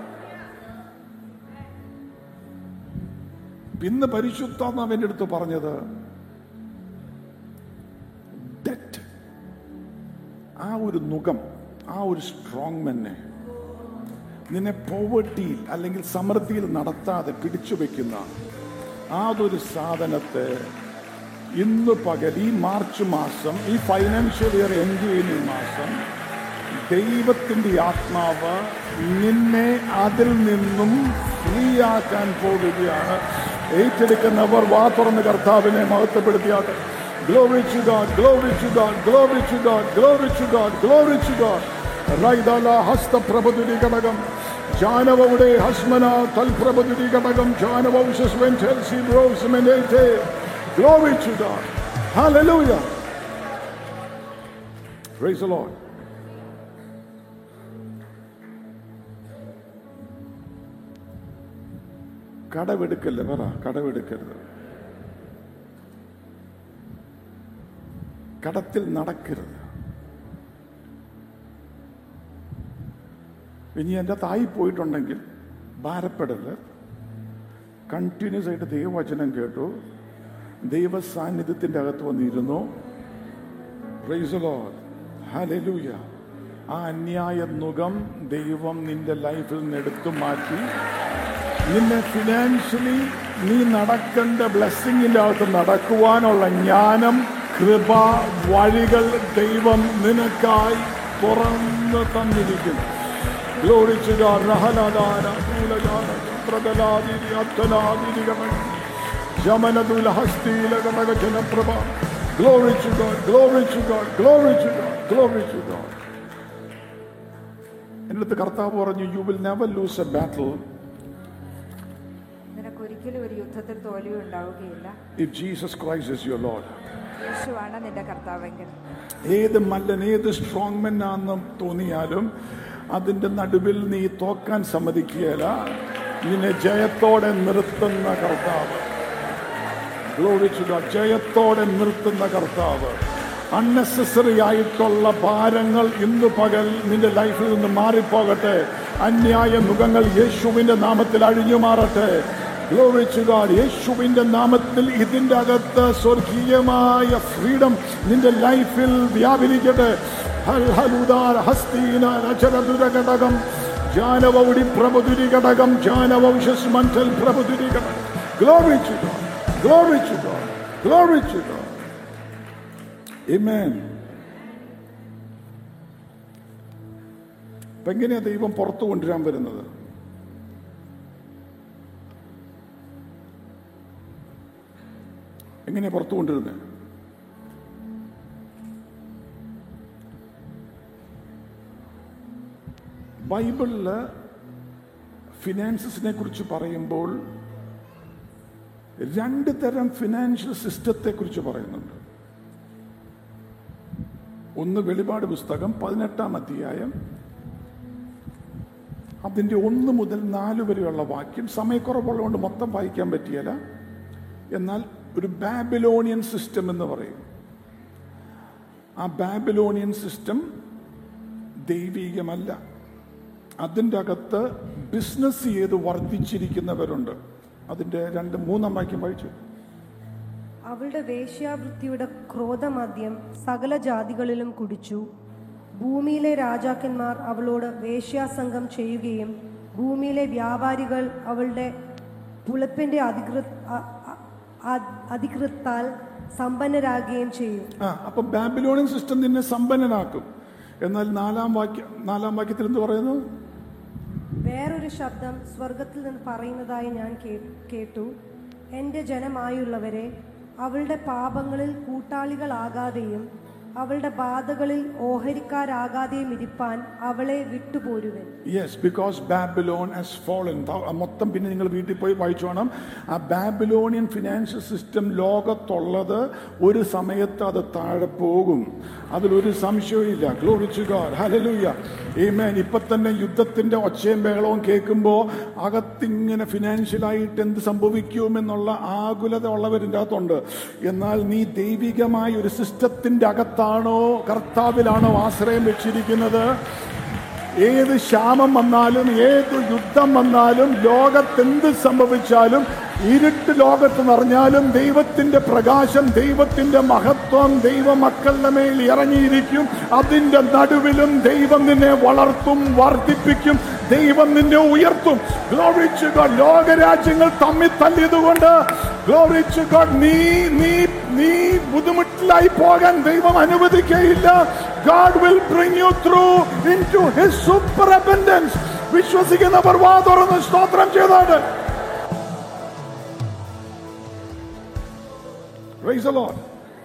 S2: ഇന്ന് പരിശുദ്ധാത്മാവിന്റെ അടുത്ത് പറഞ്ഞത് ഡെറ്റ് ആ ഒരു നുകം ആ ഒരു സ്ട്രോങ് മെന്നെ നിന്നെ പോവർട്ടിയിൽ അല്ലെങ്കിൽ സമൃദ്ധിയിൽ നടത്താതെ പിടിച്ചു വെക്കുന്ന അതൊരു സാധനത്തെ ഇന്ന് പകൽ ഈ മാർച്ച് മാസം ഈ ഫൈനാൻഷ്യൽ ഇയർ എൻഡ് ചെയ്യുന്ന ഈ മാസം ദൈവത്തിന്റെ ആത്മാവ് നിന്നെ അതിൽ നിന്നും ഫ്രീ ആക്കാൻ പോവുകയാണ് ഏറ്റെടുക്കുന്നവർ വാ തുറന്ന് കർത്താവിനെ മഹത്വപ്പെടുത്തിയാട്ടെ Glory to God, glory to God, glory to God, glory to God, glory to God. റൈദാല ഹസ്തപ്രഭതുരി ഘടകം ജാനവയുടെ ഹസ്മന തൽപ്രഭതുരി ഘടകം ജാനവംശസ്വൻ ചെൽസി ബ്രോസ്മെനേറ്റേ Glory to God. Hallelujah. Praise the Lord. കടവെടുക്കല്ലേ പറ കടവെടുക്കരുത് കടത്തിൽ നടക്കരുത് ഇനി എൻ്റെ തായി പോയിട്ടുണ്ടെങ്കിൽ ഭാരപ്പെടരുത് കണ്ടിന്യൂസ് ആയിട്ട് ദൈവവചനം കേട്ടു ദൈവ സാന്നിധ്യത്തിൻ്റെ അകത്ത് വന്നിരുന്നു Praise the Lord. Hallelujah. ആ അന്യായ നുകം ദൈവം നിന്റെ ലൈഫിൽ നിന്ന് എടുത്തു മാറ്റി നിന്നെ ഫിനാൻഷ്യലി നീ നടക്കേണ്ട ബ്ലെസ്സിങ്ങിന്റെ അകത്ത് നടക്കുവാനുള്ള ജ്ഞാനം കൃപ വഴികൾ ദൈവം നിനക്കായി തുറന്നു തന്നിരിക്കുന്നു Glory to God. റഹലദാന, ദൂലജാന, പ്രതലാദിരി, അത്തലാദിരി ഗമന, ജമനദുല ഹസ്തീല ഗമന ജനപ്രഭ. Glory to God. Glory to God. Glory to God. Glory to God. എൻ്റെ അടുത്ത് കർത്താവ് പറഞ്ഞു you will never lose a battle
S3: നിനക്ക് ഒരിക്കലും ഒരു യുദ്ധത്തിൽ തോൽവി ഉണ്ടാവുകയില്ല
S2: if Jesus Christ is your lord
S3: യേശുവാണ് നിന്റെ കർത്താവെങ്കിൽ
S2: ഏത് മല്ലൻ ഏത് സ്ട്രോങ് മെൻ ആണെന്ന് തോന്നിയാലും അതിന്റെ നടുവിൽ നീ തോക്കാൻ സമ്മതിക്കുകയില്ല നിന്നെ ജയത്തോടെ നിർത്തുന്ന കർത്താവ് Glory to God. ജയത്തോടെ നിർത്തുന്ന കർത്താവ് അൺനെസസറി ആയിട്ടുള്ള ഭാരങ്ങൾ ഇന്ന് പകൽ നിന്റെ ലൈഫിൽ നിന്ന് മാറിപ്പോകട്ടെ അന്യായ മുഖങ്ങൾ യേശുവിന്റെ നാമത്തിൽ അഴിഞ്ഞു മാറട്ടെ Glory to God. യേശുവിന്റെ നാമത്തിൽ ഇതിന്റെ അകത്ത് സ്വർഗീയമായ ഫ്രീഡം നിന്റെ ലൈഫിൽ വ്യാപരിക്കട്ടെ ഹൽ ഹലുദാർ ഹസ്തീന രചനതുര ഘടകം ജാനവൗടി പ്രഭുതുരി ഘടകം ജാനവംശസ് മണ്ഡൽ പ്രഭുതുരി ഘടകം Glory to God. Glory to God. Glory to God. Amen. അപ്പൊ എങ്ങനെയാ ദൈവം പുറത്തു കൊണ്ടുവരാൻ വരുന്നത് എങ്ങനെയാ പുറത്തു കൊണ്ടുവരുന്നത് ബൈബിളില് ഫിനാൻസസിനെ കുറിച്ച് പറയുമ്പോൾ രണ്ട് തരം ഫിനാൻഷ്യൽ സിസ്റ്റത്തെ കുറിച്ച് പറയുന്നുണ്ട് ഒന്ന് വെളിപാട് പുസ്തകം പതിനെട്ടാം അധ്യായം അതിന്റെ ഒന്ന് മുതൽ നാല് വരെയുള്ള വാക്യം സമയക്കുറവുള്ളതുകൊണ്ട് മൊത്തം വായിക്കാൻ പറ്റിയല്ല എന്നാൽ ഒരു ബാബിലോണിയൻ സിസ്റ്റം എന്ന് പറയും ആ ബാബിലോണിയൻ സിസ്റ്റം ദൈവീകമല്ല അതിൻ്റെ അകത്ത് ബിസിനസ് ചെയ്ത് വർദ്ധിച്ചിരിക്കുന്നവരുണ്ട് അതിന്റെ രണ്ട് മൂന്നാം വാക്യം വായിച്ചു
S4: അവളുടെ വേശ്യാവൃത്തിയുടെ ക്രോധമദ്യം സകല ജാതികളിലും കുടിച്ചു ഭൂമിയിലെ രാജാക്കന്മാർ അവളോട് വേശ്യാസംഗം ചെയ്യുകയും ഭൂമിയിലെ വ്യാപാരികൾ അവളുടെ പുളിപ്പിന്റെ അധികൃ അ- അ- അ- അധികൃത്താൽ സമ്പന്നരാകുകയും ചെയ്യും
S2: ആ അപ്പൊ ബാബിലോണിയൻ സിസ്റ്റം നിന്നെ സമ്പന്നനാക്കും എന്നാൽ നാലാം വാക്യം നാലാം വാക്യത്തിൽ എന്ത് പറയുന്നു
S4: വേറൊരു ശബ്ദം സ്വർഗത്തിൽ നിന്ന് പറയുന്നതായി ഞാൻ കേ- കേട്ടു എൻ്റെ ജനമായുള്ളവരെ അവളുടെ പാപങ്ങളിൽ കൂട്ടാളികളാകാതെയും അവളുടെ ബാധകളിൽ ഓഹരിക്കാരാകാതെയും ഇരിപ്പാൻ അവളെ വിട്ടുപോരുവൻ
S2: yes because Babylon has fallen മൊത്തം പിന്നെ നിങ്ങൾ വീട്ടിൽ പോയി വായിച്ചു വേണം ആ ബാബിലോണിയൻ ഫിനാൻഷ്യൽ സിസ്റ്റം ലോകത്തുള്ളത് ഒരു സമയത്ത് അത് താഴെ പോകും അതിലൊരു സംശയവും ഗ്ലോറിച്ചു ഗോഡ് ഹലലൂയ ഏമേൻ ഇപ്പൊ തന്നെ യുദ്ധത്തിന്റെ ഒച്ചയും ബഹളവും കേൾക്കുമ്പോൾ അകത്തിങ്ങനെ ഫിനാൻഷ്യലായിട്ട് എന്ത് സംഭവിക്കുമെന്നുള്ള ആകുലത ഉള്ളവരിൻ്റെ അകത്തുണ്ട് എന്നാൽ നീ ദൈവികമായ ഒരു സിസ്റ്റത്തിന്റെ അകത്താണോ കർത്താവിലാണോ ആശ്രയം വെച്ചിരിക്കുന്നത് ഏത് ക്ഷാമം വന്നാലും ഏത് യുദ്ധം വന്നാലും ലോകത്തെന്ത് സംഭവിച്ചാലും ഇരുട്ട് ലോകത്ത് നിറഞ്ഞാലും ദൈവത്തിന്റെ പ്രകാശം ദൈവത്തിന്റെ മഹത്വം ദൈവമക്കളുടെ മേൽ ഇറങ്ങിയിരിക്കും അതിന്റെ നടുവിലും ദൈവം നിന്നെ വളർത്തും വർദ്ധിപ്പിക്കും ദൈവം നിന്നെ ഉയർത്തും Glory to God. ലോകരാജ്യങ്ങൾ തമ്മിൽ തല്ലിയതുകൊണ്ട് Glory to God. നീ നീ നീ ബുദ്ധിമുട്ടിലായി പോകാൻ ദൈവം അനുവദിക്കയില്ല God will bring you through into his super abundance. വിശ്വസിക്കുന്നവർ വാ തുറന്ന് സ്തോത്രം ചെയ്താണ് Praise the Lord.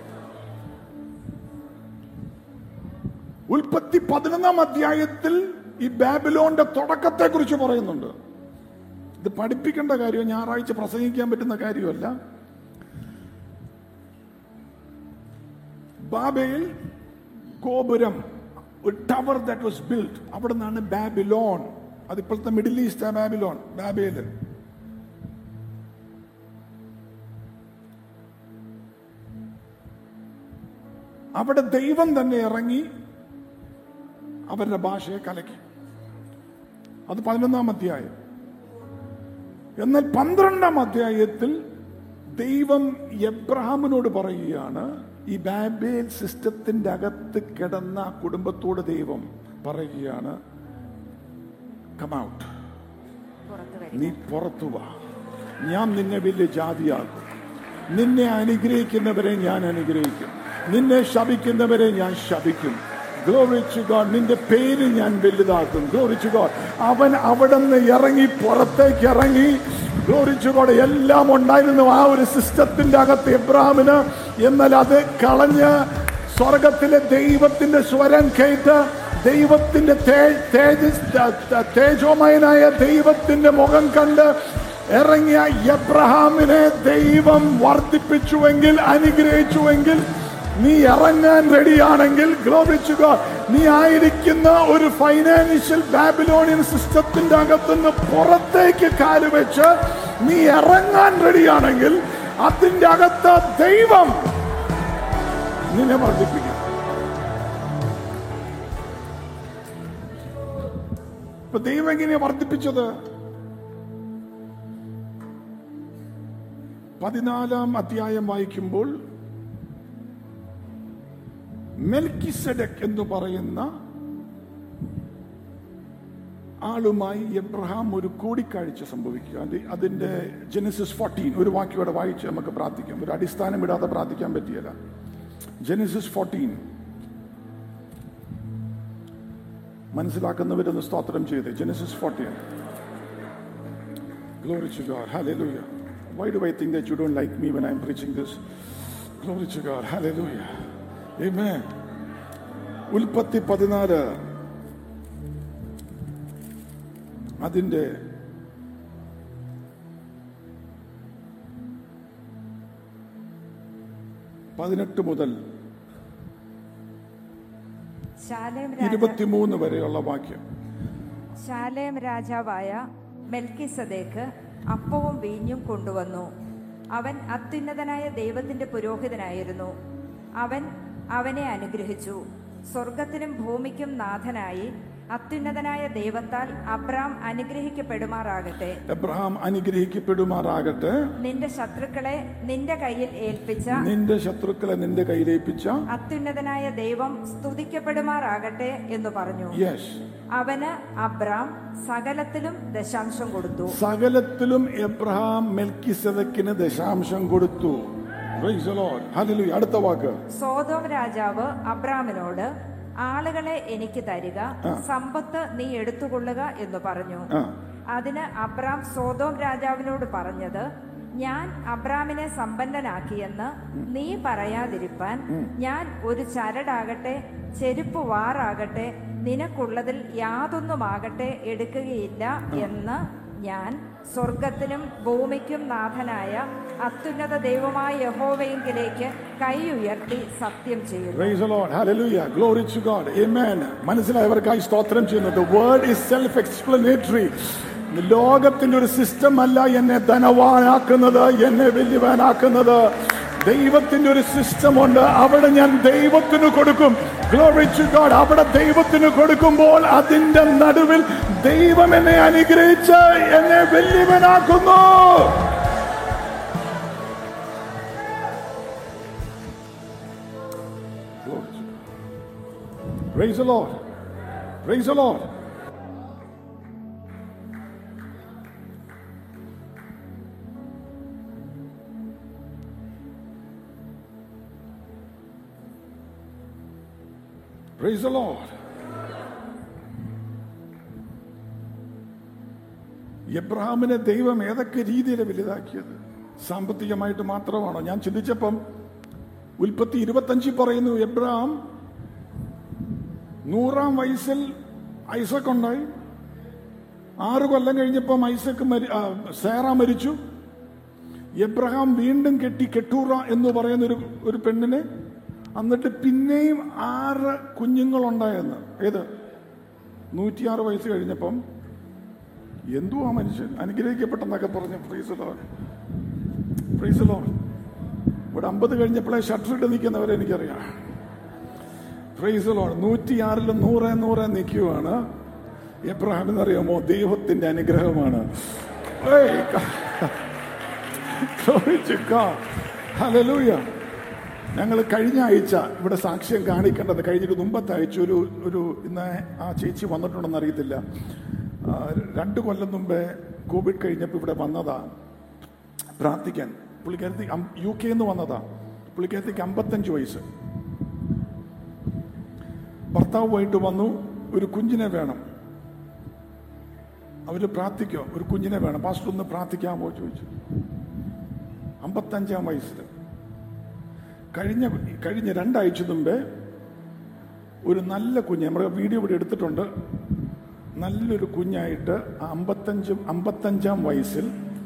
S2: ഉൽപ്പത്തി പതിനൊന്നാം അധ്യായത്തിൽ ഈ ബാബിലോന്റെ തുടക്കത്തെ കുറിച്ച് പറയുന്നുണ്ട് ഇത് പഠിപ്പിക്കേണ്ട കാര്യം ഞായറാഴ്ച പ്രസംഗിക്കാൻ പറ്റുന്ന കാര്യമല്ല ബാബയിൽ ഗോപുരം ഒരു ടവർ ദാറ്റ് വാസ് ബിൽഡ് അവിടെ നിന്നാണ് ബാബിലോൺ അത് ഇപ്പോഴത്തെ മിഡിൽ ഈസ്റ്റ് ബാബിലോൺ ബാബേല് അവിടെ ദൈവം തന്നെ ഇറങ്ങി അവരുടെ ഭാഷയെ കലക്കി അത് പതിനൊന്നാം അധ്യായം എന്നാൽ പന്ത്രണ്ടാം അധ്യായത്തിൽ ദൈവം എബ്രഹാമിനോട് പറയുകയാണ് ഈ ബാബേൽ സിസ്റ്റത്തിന്റെ അകത്ത് കിടന്ന ആ കുടുംബത്തോട് ദൈവം പറയുകയാണ് കമൗട്ട്
S3: പുറത്തു വരും
S2: നീ പുറത്തു വാ ഞാൻ നിന്നെ വലിയ ജാതിയാക്കും നിന്നെ അനുഗ്രഹിക്കുന്നവരെ ഞാൻ അനുഗ്രഹിക്കും നിന്നെ ശപിക്കുന്നവരെ ഞാൻ ശപിക്കും ഗ്ലോറിച്ചു ഗോഡ് നിന്റെ പേര് ഞാൻ വലുതാക്കും ഗ്ലോറിച്ചു ഗോഡ് അവൻ അവിടെ നിന്ന് ഇറങ്ങി പുറത്തേക്ക് ഇറങ്ങി ഗ്ലോറിച്ചു ഗോഡ് എല്ലാം ഉണ്ടായിരുന്നു ആ ഒരു സിസ്റ്റത്തിന്റെ അകത്ത് എബ്രാഹിമിന് എന്നാൽ അത് കളഞ്ഞ് സ്വർഗത്തിലെ ദൈവത്തിന്റെ സ്വരം കേട്ട് ദൈവത്തിന്റെ തേ- തേജസ് ത- ത- തേജോമയനായ ദൈവത്തിന്റെ മുഖം കണ്ട് ഇറങ്ങിയ എബ്രഹാമിനെ ദൈവം വർദ്ധിപ്പിച്ചുവെങ്കിൽ അനുഗ്രഹിച്ചുവെങ്കിൽ നീ ഇറങ്ങാൻ റെഡിയാണെങ്കിൽ ഗ്ലോറിച്ചുക നീ ആയിരിക്കുന്ന ഒരു ഫൈനാൻഷ്യൽ ബാബിലോണിയൻ സിസ്റ്റത്തിന്റെ അകത്തുനിന്ന് പുറത്തേക്ക് കാലുവെച്ച് നീ ഇറങ്ങാൻ റെഡിയാണെങ്കിൽ അതിന്റെ അകത്ത് ദൈവം നിന്നെ വർദ്ധിപ്പിക്കും ഇപ്പൊ ദൈവം എങ്ങനെയാ വർദ്ധിപ്പിച്ചത് പതിനാലാം അധ്യായം വായിക്കുമ്പോൾ മെൽക്കിസെഡക് എന്ന് പറയുന്ന ആളുമായി എബ്രഹാം ഒരു കൂടിക്കാഴ്ച സംഭവിക്കുക അത് അതിന്റെ ജെനസിസ് ഫോർട്ടീൻ ഒരു വാക്യോടെ വായിച്ച് നമുക്ക് പ്രാർത്ഥിക്കാം ഒരു അടിസ്ഥാനം ഇടാതെ പ്രാർത്ഥിക്കാൻ പറ്റിയല്ല ജെനസിസ് ഫോർട്ടീൻ മനസ്സിലാക്കുന്നവരൊന്ന് സ്തോത്രം ചെയ്ത് Genesis fourteen Glory to God. Hallelujah. Why do I think that you don't like me when I'm preaching this? Glory to God. Hallelujah. Amen. ഉൽപ്പത്തി പതിനാല് അതിന്റെ പതിനെട്ട് മുതൽ
S3: ശാലേം രാജ
S2: ഇരുപത്തിമൂന്ന് വരെയുള്ള വാക്യം
S3: ശാലേം രാജാവായ മെൽക്കിസദേക്ക് അപ്പവും വീഞ്ഞും കൊണ്ടുവന്നു അവൻ അത്യുന്നതനായ ദൈവത്തിന്റെ പുരോഹിതനായിരുന്നു അവൻ അവനെ അനുഗ്രഹിച്ചു സ്വർഗത്തിനും ഭൂമിക്കും നാഥനായി അത്യുന്നതനായ ദൈവത്താൽ അബ്രാം അനുഗ്രഹിക്കപ്പെടുമാറാകട്ടെ
S2: എബ്രഹാം അനുഗ്രഹിക്കപ്പെടുമാറാകട്ടെ
S3: നിന്റെ ശത്രുക്കളെ നിന്റെ കയ്യിൽ ഏൽപ്പിച്ച
S2: നിന്റെ ശത്രുക്കളെ നിന്റെ കയ്യിലേൽപ്പിച്ച
S3: അത്യുന്നതനായ ദൈവം സ്തുതിക്കപ്പെടുമാറാകട്ടെ എന്ന് പറഞ്ഞു
S2: യെസ്
S3: അവന് അബ്രാം സകലത്തിലും ദശാംശം കൊടുത്തു
S2: സകലത്തിലും എബ്രഹാം മെൽക്കിസദക്കിന് ദശാംശം കൊടുത്തു Praise the Lord. Hallelujah. അടുത്ത വാക്ക്
S3: സോതോം രാജാവ് അബ്രാമിനോട് ആളുകളെ എനിക്ക് തരിക സമ്പത്ത് നീ എടുത്തുകൊള്ളുക എന്ന് പറഞ്ഞു
S2: ആ
S3: അതിന് അബ്രാം സോതോം രാജാവിനോട് പറഞ്ഞത് ഞാൻ അബ്രാമിനെ സമ്പന്നനാക്കിയെന്ന് നീ പറയാതിരിപ്പാൻ ഞാൻ ഒരു ചരടാകട്ടെ ചെരുപ്പ് വാറാകട്ടെ നിനക്കുള്ളതിൽ യാതൊന്നുമാകട്ടെ എടുക്കുകയില്ല എന്ന് ഞാൻ സ്വർഗത്തിനും ഭൂമിക്കും നാഥനായ അത്യുന്നത ദൈവമായ യഹോവയെങ്കിലേക്ക് കൈ ഉയർത്തി സത്യം ചെയ്യുന്നു
S2: Praise the Lord. Hallelujah. Glory to God. Amen. മനസ്സിലായവർക്കായി സ്തോത്രം ചെയ്യുന്നു The word is self-explanatory. ലോകത്തിന്റെ ഒരു സിസ്റ്റം അല്ല എന്നെ ധനവാനാക്കുന്നത് എന്നെ വലിയവാനാക്കുന്നത് ദൈവത്തിന്റെ ഒരു സിസ്റ്റം ഉണ്ട് അവിടെ ഞാൻ ദൈവത്തിന് കൊടുക്കും ഗ്ലോറി ടു ഗോഡ് അവിടെ ദൈവത്തിന് കൊടുക്കുമ്പോൾ അതിന്റെ നടുവിൽ ദൈവം എന്നെ അനുഗ്രഹിച്ച് എന്നെ വലിയവനാക്കുന്നു Glory to God. Praise the Lord. Praise the Lord. Praise the Lord. എബ്രഹാമിനെ ദൈവം ഏതൊക്കെ രീതിയിൽ വലുതാക്കിയത് സാമ്പത്തികമായിട്ട് മാത്രമാണോ ഞാൻ ചിന്തിച്ചപ്പം ഉൽപ്പത്തി ഇരുപത്തഞ്ചിൽ പറയുന്നു എബ്രഹാം നൂറാം വയസ്സിൽ ഐസക് ഉണ്ടായി ആറ് കൊല്ലം കഴിഞ്ഞപ്പം ഐസക് മരി- ആ, സേറ മരിച്ചു എബ്രഹാം വീണ്ടും കെട്ടി കെട്ടൂറ എന്ന് പറയുന്ന ഒരു ഒരു പെണ്ണിനെ എന്നിട്ട് പിന്നെയും ആറ് കുഞ്ഞുങ്ങളുണ്ടായെന്ന് ഏത് നൂറ്റിയാറ് വയസ്സ് കഴിഞ്ഞപ്പം എന്തുവാ മനുഷ്യൻ അനുഗ്രഹിക്കപ്പെട്ടെന്നൊക്കെ പറഞ്ഞു ഫ്രീസ് ലോൺ ഫ്രീസ് ലോൺ ഇവിടെ അമ്പത് കഴിഞ്ഞപ്പോഴേ ഷട്ടർ ഇട്ട് നിൽക്കുന്നവരെ എനിക്കറിയാം ഫ്രീസ് ലോൺ നൂറ്റിയാറിലും നൂറ് നൂറ് നിൽക്കുവാണ് എബ്രഹാം എന്നറിയാമോ ദൈവത്തിന്റെ അനുഗ്രഹമാണ് ഏയ്, Glory to God. Hallelujah. ഞങ്ങൾ കഴിഞ്ഞ ആഴ്ച ഇവിടെ സാക്ഷ്യം കാണിക്കേണ്ടത് കഴിഞ്ഞിട്ട് മുമ്പത്തെ ആഴ്ച ഒരു ഒരു ഇന്ന് ആ ചേച്ചി വന്നിട്ടുണ്ടെന്ന് അറിയത്തില്ല ആ, രണ്ട് കൊല്ലം മുമ്പേ കോവിഡ് കഴിഞ്ഞപ്പോൾ ഇവിടെ വന്നതാ പ്രാർത്ഥിക്കാൻ പുള്ളിക്കാരത്തി അം- യു കെ നിന്ന് വന്നതാ പുള്ളിക്കാരത്തിക്ക് അമ്പത്തഞ്ച് വയസ്സ് ഭർത്താവുമായിട്ട് വന്നു ഒരു കുഞ്ഞിനെ വേണം അവര് പ്രാർത്ഥിക്കോ ഒരു കുഞ്ഞിനെ വേണം പാസ്റ്റർ ഒന്ന് പ്രാർത്ഥിക്കാമോ ചോദിച്ചു അമ്പത്തഞ്ചാം വയസ്സിൽ കഴിഞ്ഞ കഴിഞ്ഞ രണ്ടാഴ്ച മുമ്പേ ഒരു നല്ല കുഞ്ഞ് നമ്മുടെ വീഡിയോ ഇവിടെ എടുത്തിട്ടുണ്ട് നല്ലൊരു കുഞ്ഞായിട്ട് ആ അമ്പത്തഞ്ചും അമ്പത്തഞ്ചാം വയസ്സിൽ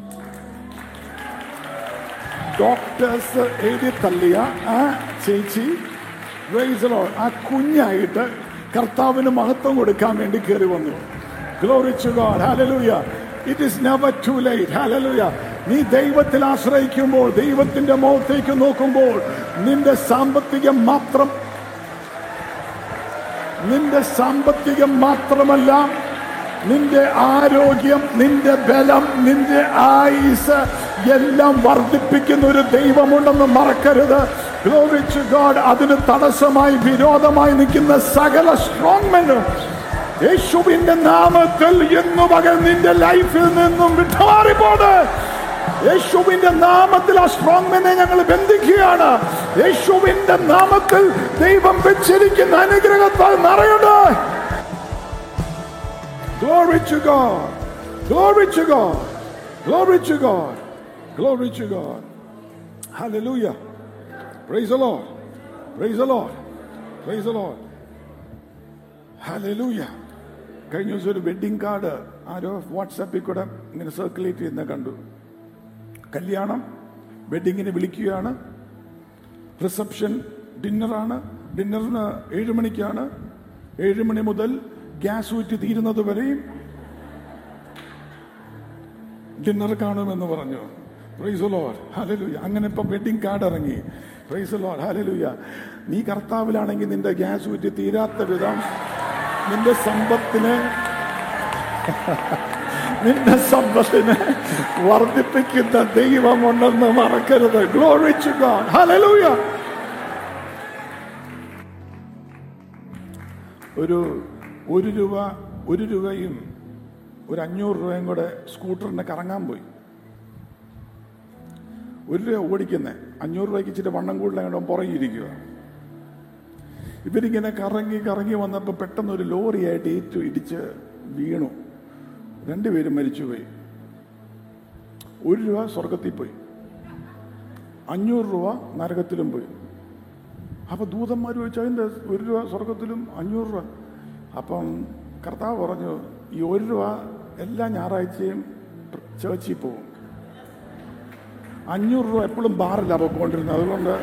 S2: ഡോക്ടേഴ്സ് എഴുതി തള്ളിയ ആ ചേച്ചി praise the Lord, ആ കുഞ്ഞായിട്ട് കർത്താവിന് മഹത്വം കൊടുക്കാൻ വേണ്ടി കയറി വന്നു glory to God hallelujah it is never too late hallelujah നീ ദൈവത്തിൽ ആശ്രയിക്കുമ്പോൾ ദൈവത്തിന്റെ മുഖത്തേക്ക് നോക്കുമ്പോൾ നിന്റെ സാമ്പത്തികം മാത്രം നിന്റെ സാമ്പത്തികം മാത്രമല്ല നിന്റെ ആരോഗ്യം നിന്റെ ബലം നിന്റെ ആയുസ് എല്ലാം വർദ്ധിപ്പിക്കുന്ന ഒരു ദൈവമുണ്ടെന്ന് മറക്കരുത് Glory to God അതിന് തടസ്സമായി വിരോധമായി നിൽക്കുന്ന സകല സ്ട്രോങ്മെനും യേശുവിന്റെ നാമത്തിൽ ഇന്നു പകൽ നിന്റെ ലൈഫിൽ നിന്നും വിട്ടുമാറിപ്പോട് യേശുവിന്റെ നാമത്തിൽ ആ സ്ട്രോങ്മെനെ ഞങ്ങൾ ബന്ധിക്കുകയാണ് യേശുവിന്റെ നാമത്തിൽ ദൈവം വെച്ചിരിക്കുന്ന അനുഗ്രഹത്താൽ നിറയട്ടെ Glory to God. Glory to God. Glory to God. Glory to God. Hallelujah. Praise the Lord. Praise the Lord. Praise the Lord. Hallelujah. കഴിഞ്ഞ ദിവസം ഒരു വെഡിങ് കാർഡ് ആരോ വാട്സാപ്പിൽ കൂടെ ഇങ്ങനെ സർക്കുലേറ്റ് ചെയ്യുന്ന കണ്ടു കല്യാണം വെഡിങ്ങിന് വിളിക്കുകയാണ് റിസപ്ഷൻ ഡിന്നറാണ് ഡിന്നറിന് ഏഴ് മണിക്കാണ് ഏഴ് മണി മുതൽ ഗ്യാസ് ഊറ്റി തീരുന്നത് വരെയും ഡിന്നർ കാണുമെന്ന് പറഞ്ഞു പ്രൈസ് ലോഡ് ഹലലുയ അങ്ങനെ ഇപ്പം വെഡിങ് കാർഡ് ഇറങ്ങി പ്രൈസ് ലോഡ് ഹലലുയ നീ കർത്താവിലാണെങ്കിൽ നിന്റെ ഗ്യാസ് ഊറ്റി തീരാത്ത വിധം നിന്റെ സമ്പത്തിനെ നിന്റെ സമ്പത്തിനെ വർദ്ധിപ്പിക്കുന്ന ദൈവമുണ്ടെന്ന് മറക്കരുത് ഗ്ലോറി ടു ഗോഡ് ഹല്ലേലൂയ ഒരു ഒരു രൂപ ഒരു രൂപയും ഒരു അഞ്ഞൂറ് രൂപയും കൂടെ സ്കൂട്ടറിന് കറങ്ങാൻ പോയി ഒരു രൂപ ഓടിക്കുന്നേ അഞ്ഞൂറ് രൂപയ്ക്ക് ഇച്ചിരി വണ്ണം കൂടുതലായിട്ട് പുറകിരിക്കുക ഇവരിങ്ങനെ കറങ്ങി കറങ്ങി വന്നപ്പോൾ പെട്ടെന്ന് ഒരു ലോറിയായിട്ട് ഏറ്റു ഇടിച്ച് വീണു രണ്ടുപേരും മരിച്ചുപോയി ഒരു രൂപ സ്വർഗത്തിൽ പോയി അഞ്ഞൂറ് രൂപ നരകത്തിലും പോയി അപ്പൊ ദൂതന്മാർ ചോദിച്ചു അതിന്റെ ഒരു രൂപ സ്വർഗത്തിലും അഞ്ഞൂറ് രൂപ അപ്പം കർത്താവ് പറഞ്ഞു ഈ ഒരു രൂപ എല്ലാ ഞായറാഴ്ചയും ചേർച്ചിൽ പോകും അഞ്ഞൂറ് രൂപ എപ്പോഴും ബാറില്ല പോയിക്കൊണ്ടിരുന്നത് അതുകൊണ്ട്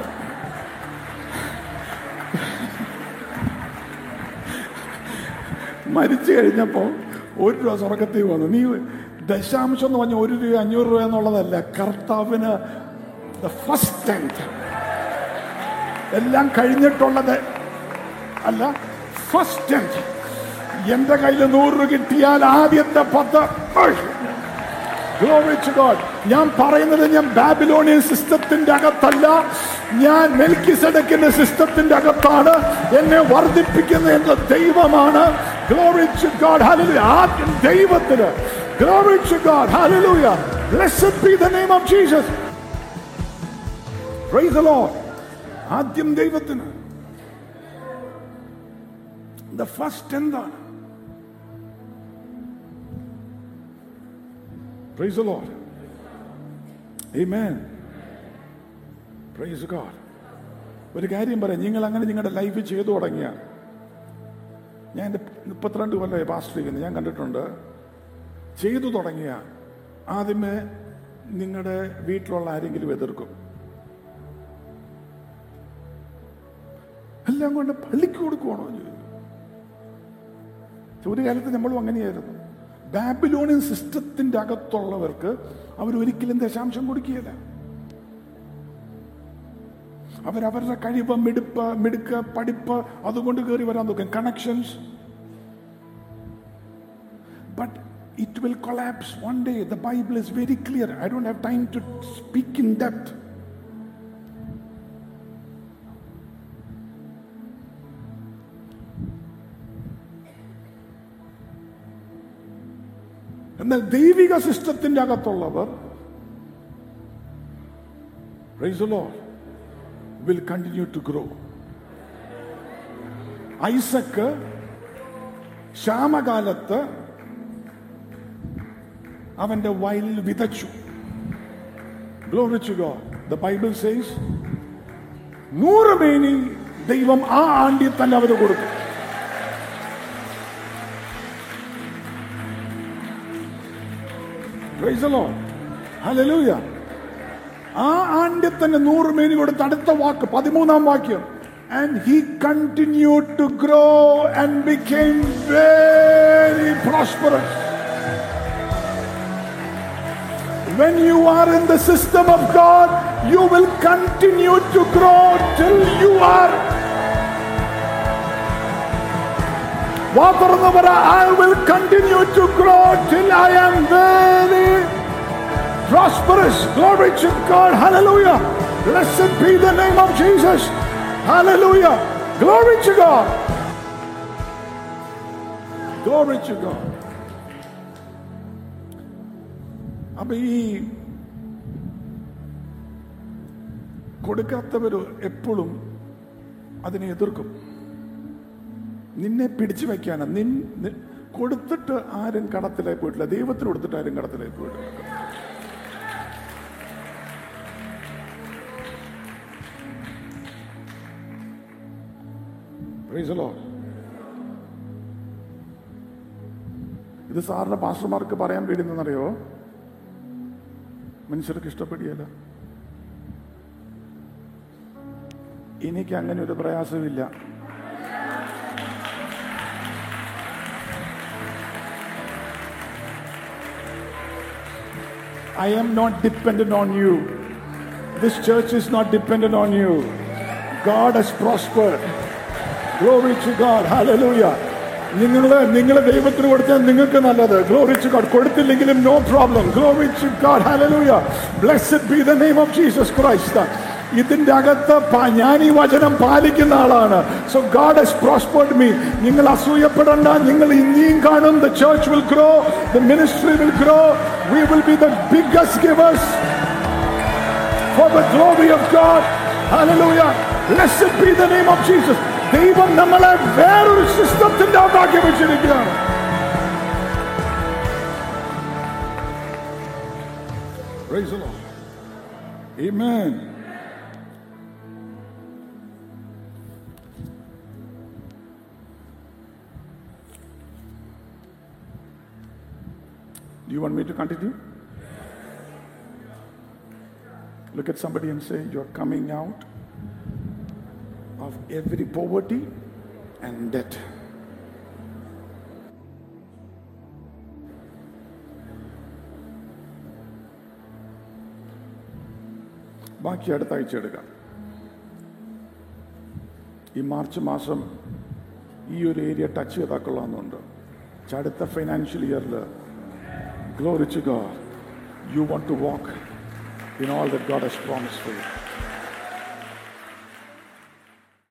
S2: മരിച്ചു കഴിഞ്ഞപ്പോൾ ഒരു രൂപ സ്വർഗത്തിൽ വന്നു നീ ദശാംശം എന്ന് പറഞ്ഞ ഒരു രൂപ അഞ്ഞൂറ് രൂപ എന്നുള്ളതല്ല കർത്താവിന് ഫസ്റ്റ് ടെൻത്ത് എല്ലാം കഴിഞ്ഞിട്ടുള്ളത് അല്ല ഫസ്റ്റ് ടെൻത്ത് എന്റെ കയ്യിൽ നൂറ് രൂപ കിട്ടിയാൽ ആദ്യത്തെ പത്ത് Glory to God. ഞാൻ പറയുന്നത് ഞാൻ ബാബിലോണിയൻ സിസ്റ്റത്തിന്റെ അകത്തല്ല ഞാൻ മെൽക്കിസെഡക്കിന്റെ സിസ്റ്റത്തിന്റെ അകത്താണ് എന്നെ വർദ്ധിപ്പിക്കുന്ന എന്റെ ദൈവമാണ് Glory to God. Hallelujah. ആദ്യം ദൈവത്തിന് Glory to God. Hallelujah. Blessed be the name of Jesus. Praise the Lord. ആദ്യം ദൈവത്തിന് The first എന്താണ് Praise the Lord. Amen. Praise God. ഒരു കാര്യം പറയാം നിങ്ങൾ അങ്ങനെ നിങ്ങളുടെ ലൈഫ് ചെയ്തു തുടങ്ങിയ ഞാൻ എൻ്റെ മുപ്പത്തിരണ്ട് കൊല്ലമായി പാസ്റ്റർ ചെയ്യുന്നത് ഞാൻ കണ്ടിട്ടുണ്ട് ചെയ്തു തുടങ്ങിയ ആദ്യമേ നിങ്ങളുടെ വീട്ടിലുള്ള ആരെങ്കിലും എതിർക്കും എല്ലാം കൊണ്ട് പള്ളിക്ക് കൊടുക്കുവാണോ എന്ന് ചോദിക്കും ഒരു കാലത്ത് നമ്മളും അങ്ങനെയായിരുന്നു ബാബിലോണിയൻ സിസ്റ്റത്തിന്റെ അകത്തുള്ളവർക്ക് അവരൊരിക്കലും ദശാംശം കൊടുക്കുകയില്ല അവരവരുടെ കഴിവ് മിടുപ്പ് മിടുക്ക് പഠിപ്പ് അതുകൊണ്ട് കയറി വരാൻ നോക്കും connections but it will collapse one day the Bible is very clear I don't have time to speak in depth എന്നാൽ ദൈവിക സിസ്റ്റത്തിന്റെ അകത്തുള്ളവർ praise the Lord, will continue to grow. Isaac ക്ഷാമകാലത്ത് അവന്റെ വയലിൽ വിതച്ചു Glory to God. The Bible says, നൂറ് മേനി ദൈവം ആ ആണ്ടിൽ തന്നെ അവന് കൊടുത്തു Praise the Lord. Hallelujah. ആ ആണ്ടിൽ തന്നെ നൂറ് മേനി കൊടുത്ത് അടുത്ത വാക്ക് പതിമൂന്നാം വാക്യം and he continue to grow and became very prosperous When you are in the system of God, you will continue to grow till you are. വാ തുറന്ന് പറ I will continue to grow till I am very prosperous. Glory to God. Hallelujah. Blessed be the name of Jesus. Hallelujah. Glory to God. Glory to God. അപ്പൊ ഈ കൊടുക്കാത്തവർ എപ്പോഴും അതിനെ എതിർക്കും നിന്നെ പിടിച്ചു വെക്കാനാ നിൻ നി- കൊടുത്തിട്ട് ആരും കടത്തിലായി പോയിട്ടില്ല ദൈവത്തിന് കൊടുത്തിട്ട് ആരും കടത്തിലായി പോയിട്ടില്ല Praise the Lord. ഇത് സാറിന്റെ പാസ്റ്റർമാർക്ക് പറയാൻ പേടിയെന്നറിയോ മനുഷ്യർക്ക് ഇഷ്ടപ്പെടുകയല്ല എനിക്ക് അങ്ങനെ ഒരു പ്രയാസമില്ല I am not dependent on you. This church is not dependent on you. God has prospered. Glory to God. Hallelujah. നിങ്ങൾ നിങ്ങൾ ദൈവത്തിന് കൊടുത്താൽ നിങ്ങൾക്ക് നല്ലത് ഗ്ലോറി ടു ഗോഡ് കൊടുത്തില്ലെങ്കിലും no problem glory to God hallelujah blessed be the name of Jesus Christ ഇതിന്റെ അകത്ത് പ- ഞാൻ ഈ വചനം പാലിക്കുന്ന ആളാണ് so God has prospered me നിങ്ങൾ അസൂയപ്പെടണ്ട നിങ്ങൾ ഇനിയും കാണും the church will grow the ministry will grow we will be the biggest givers for the glory of God. Hallelujah. Blessed be the name of Jesus. ദൈവം നമ്മളെ വേറൊരു സിസ്റ്റത്തിന്റെ അകത്താക്കി വെച്ചിരിക്കുകയാണ് Praise the Lord. Amen. Do you want me to continue? Look at somebody and say, You're coming out of every poverty and debt. ബാക്കി അടുത്ത ആഴ്ച എടുക്കാം ഈ മാർച്ച് മാസം ഈ ഒരു ഏരിയ ടച്ച് ചെയ്താൽ കൊള്ളാമെന്നുണ്ട് പക്ഷെ അടുത്ത ഫൈനാൻഷ്യൽ ഇയറിൽ glory to God you want to walk in all that God has promise for U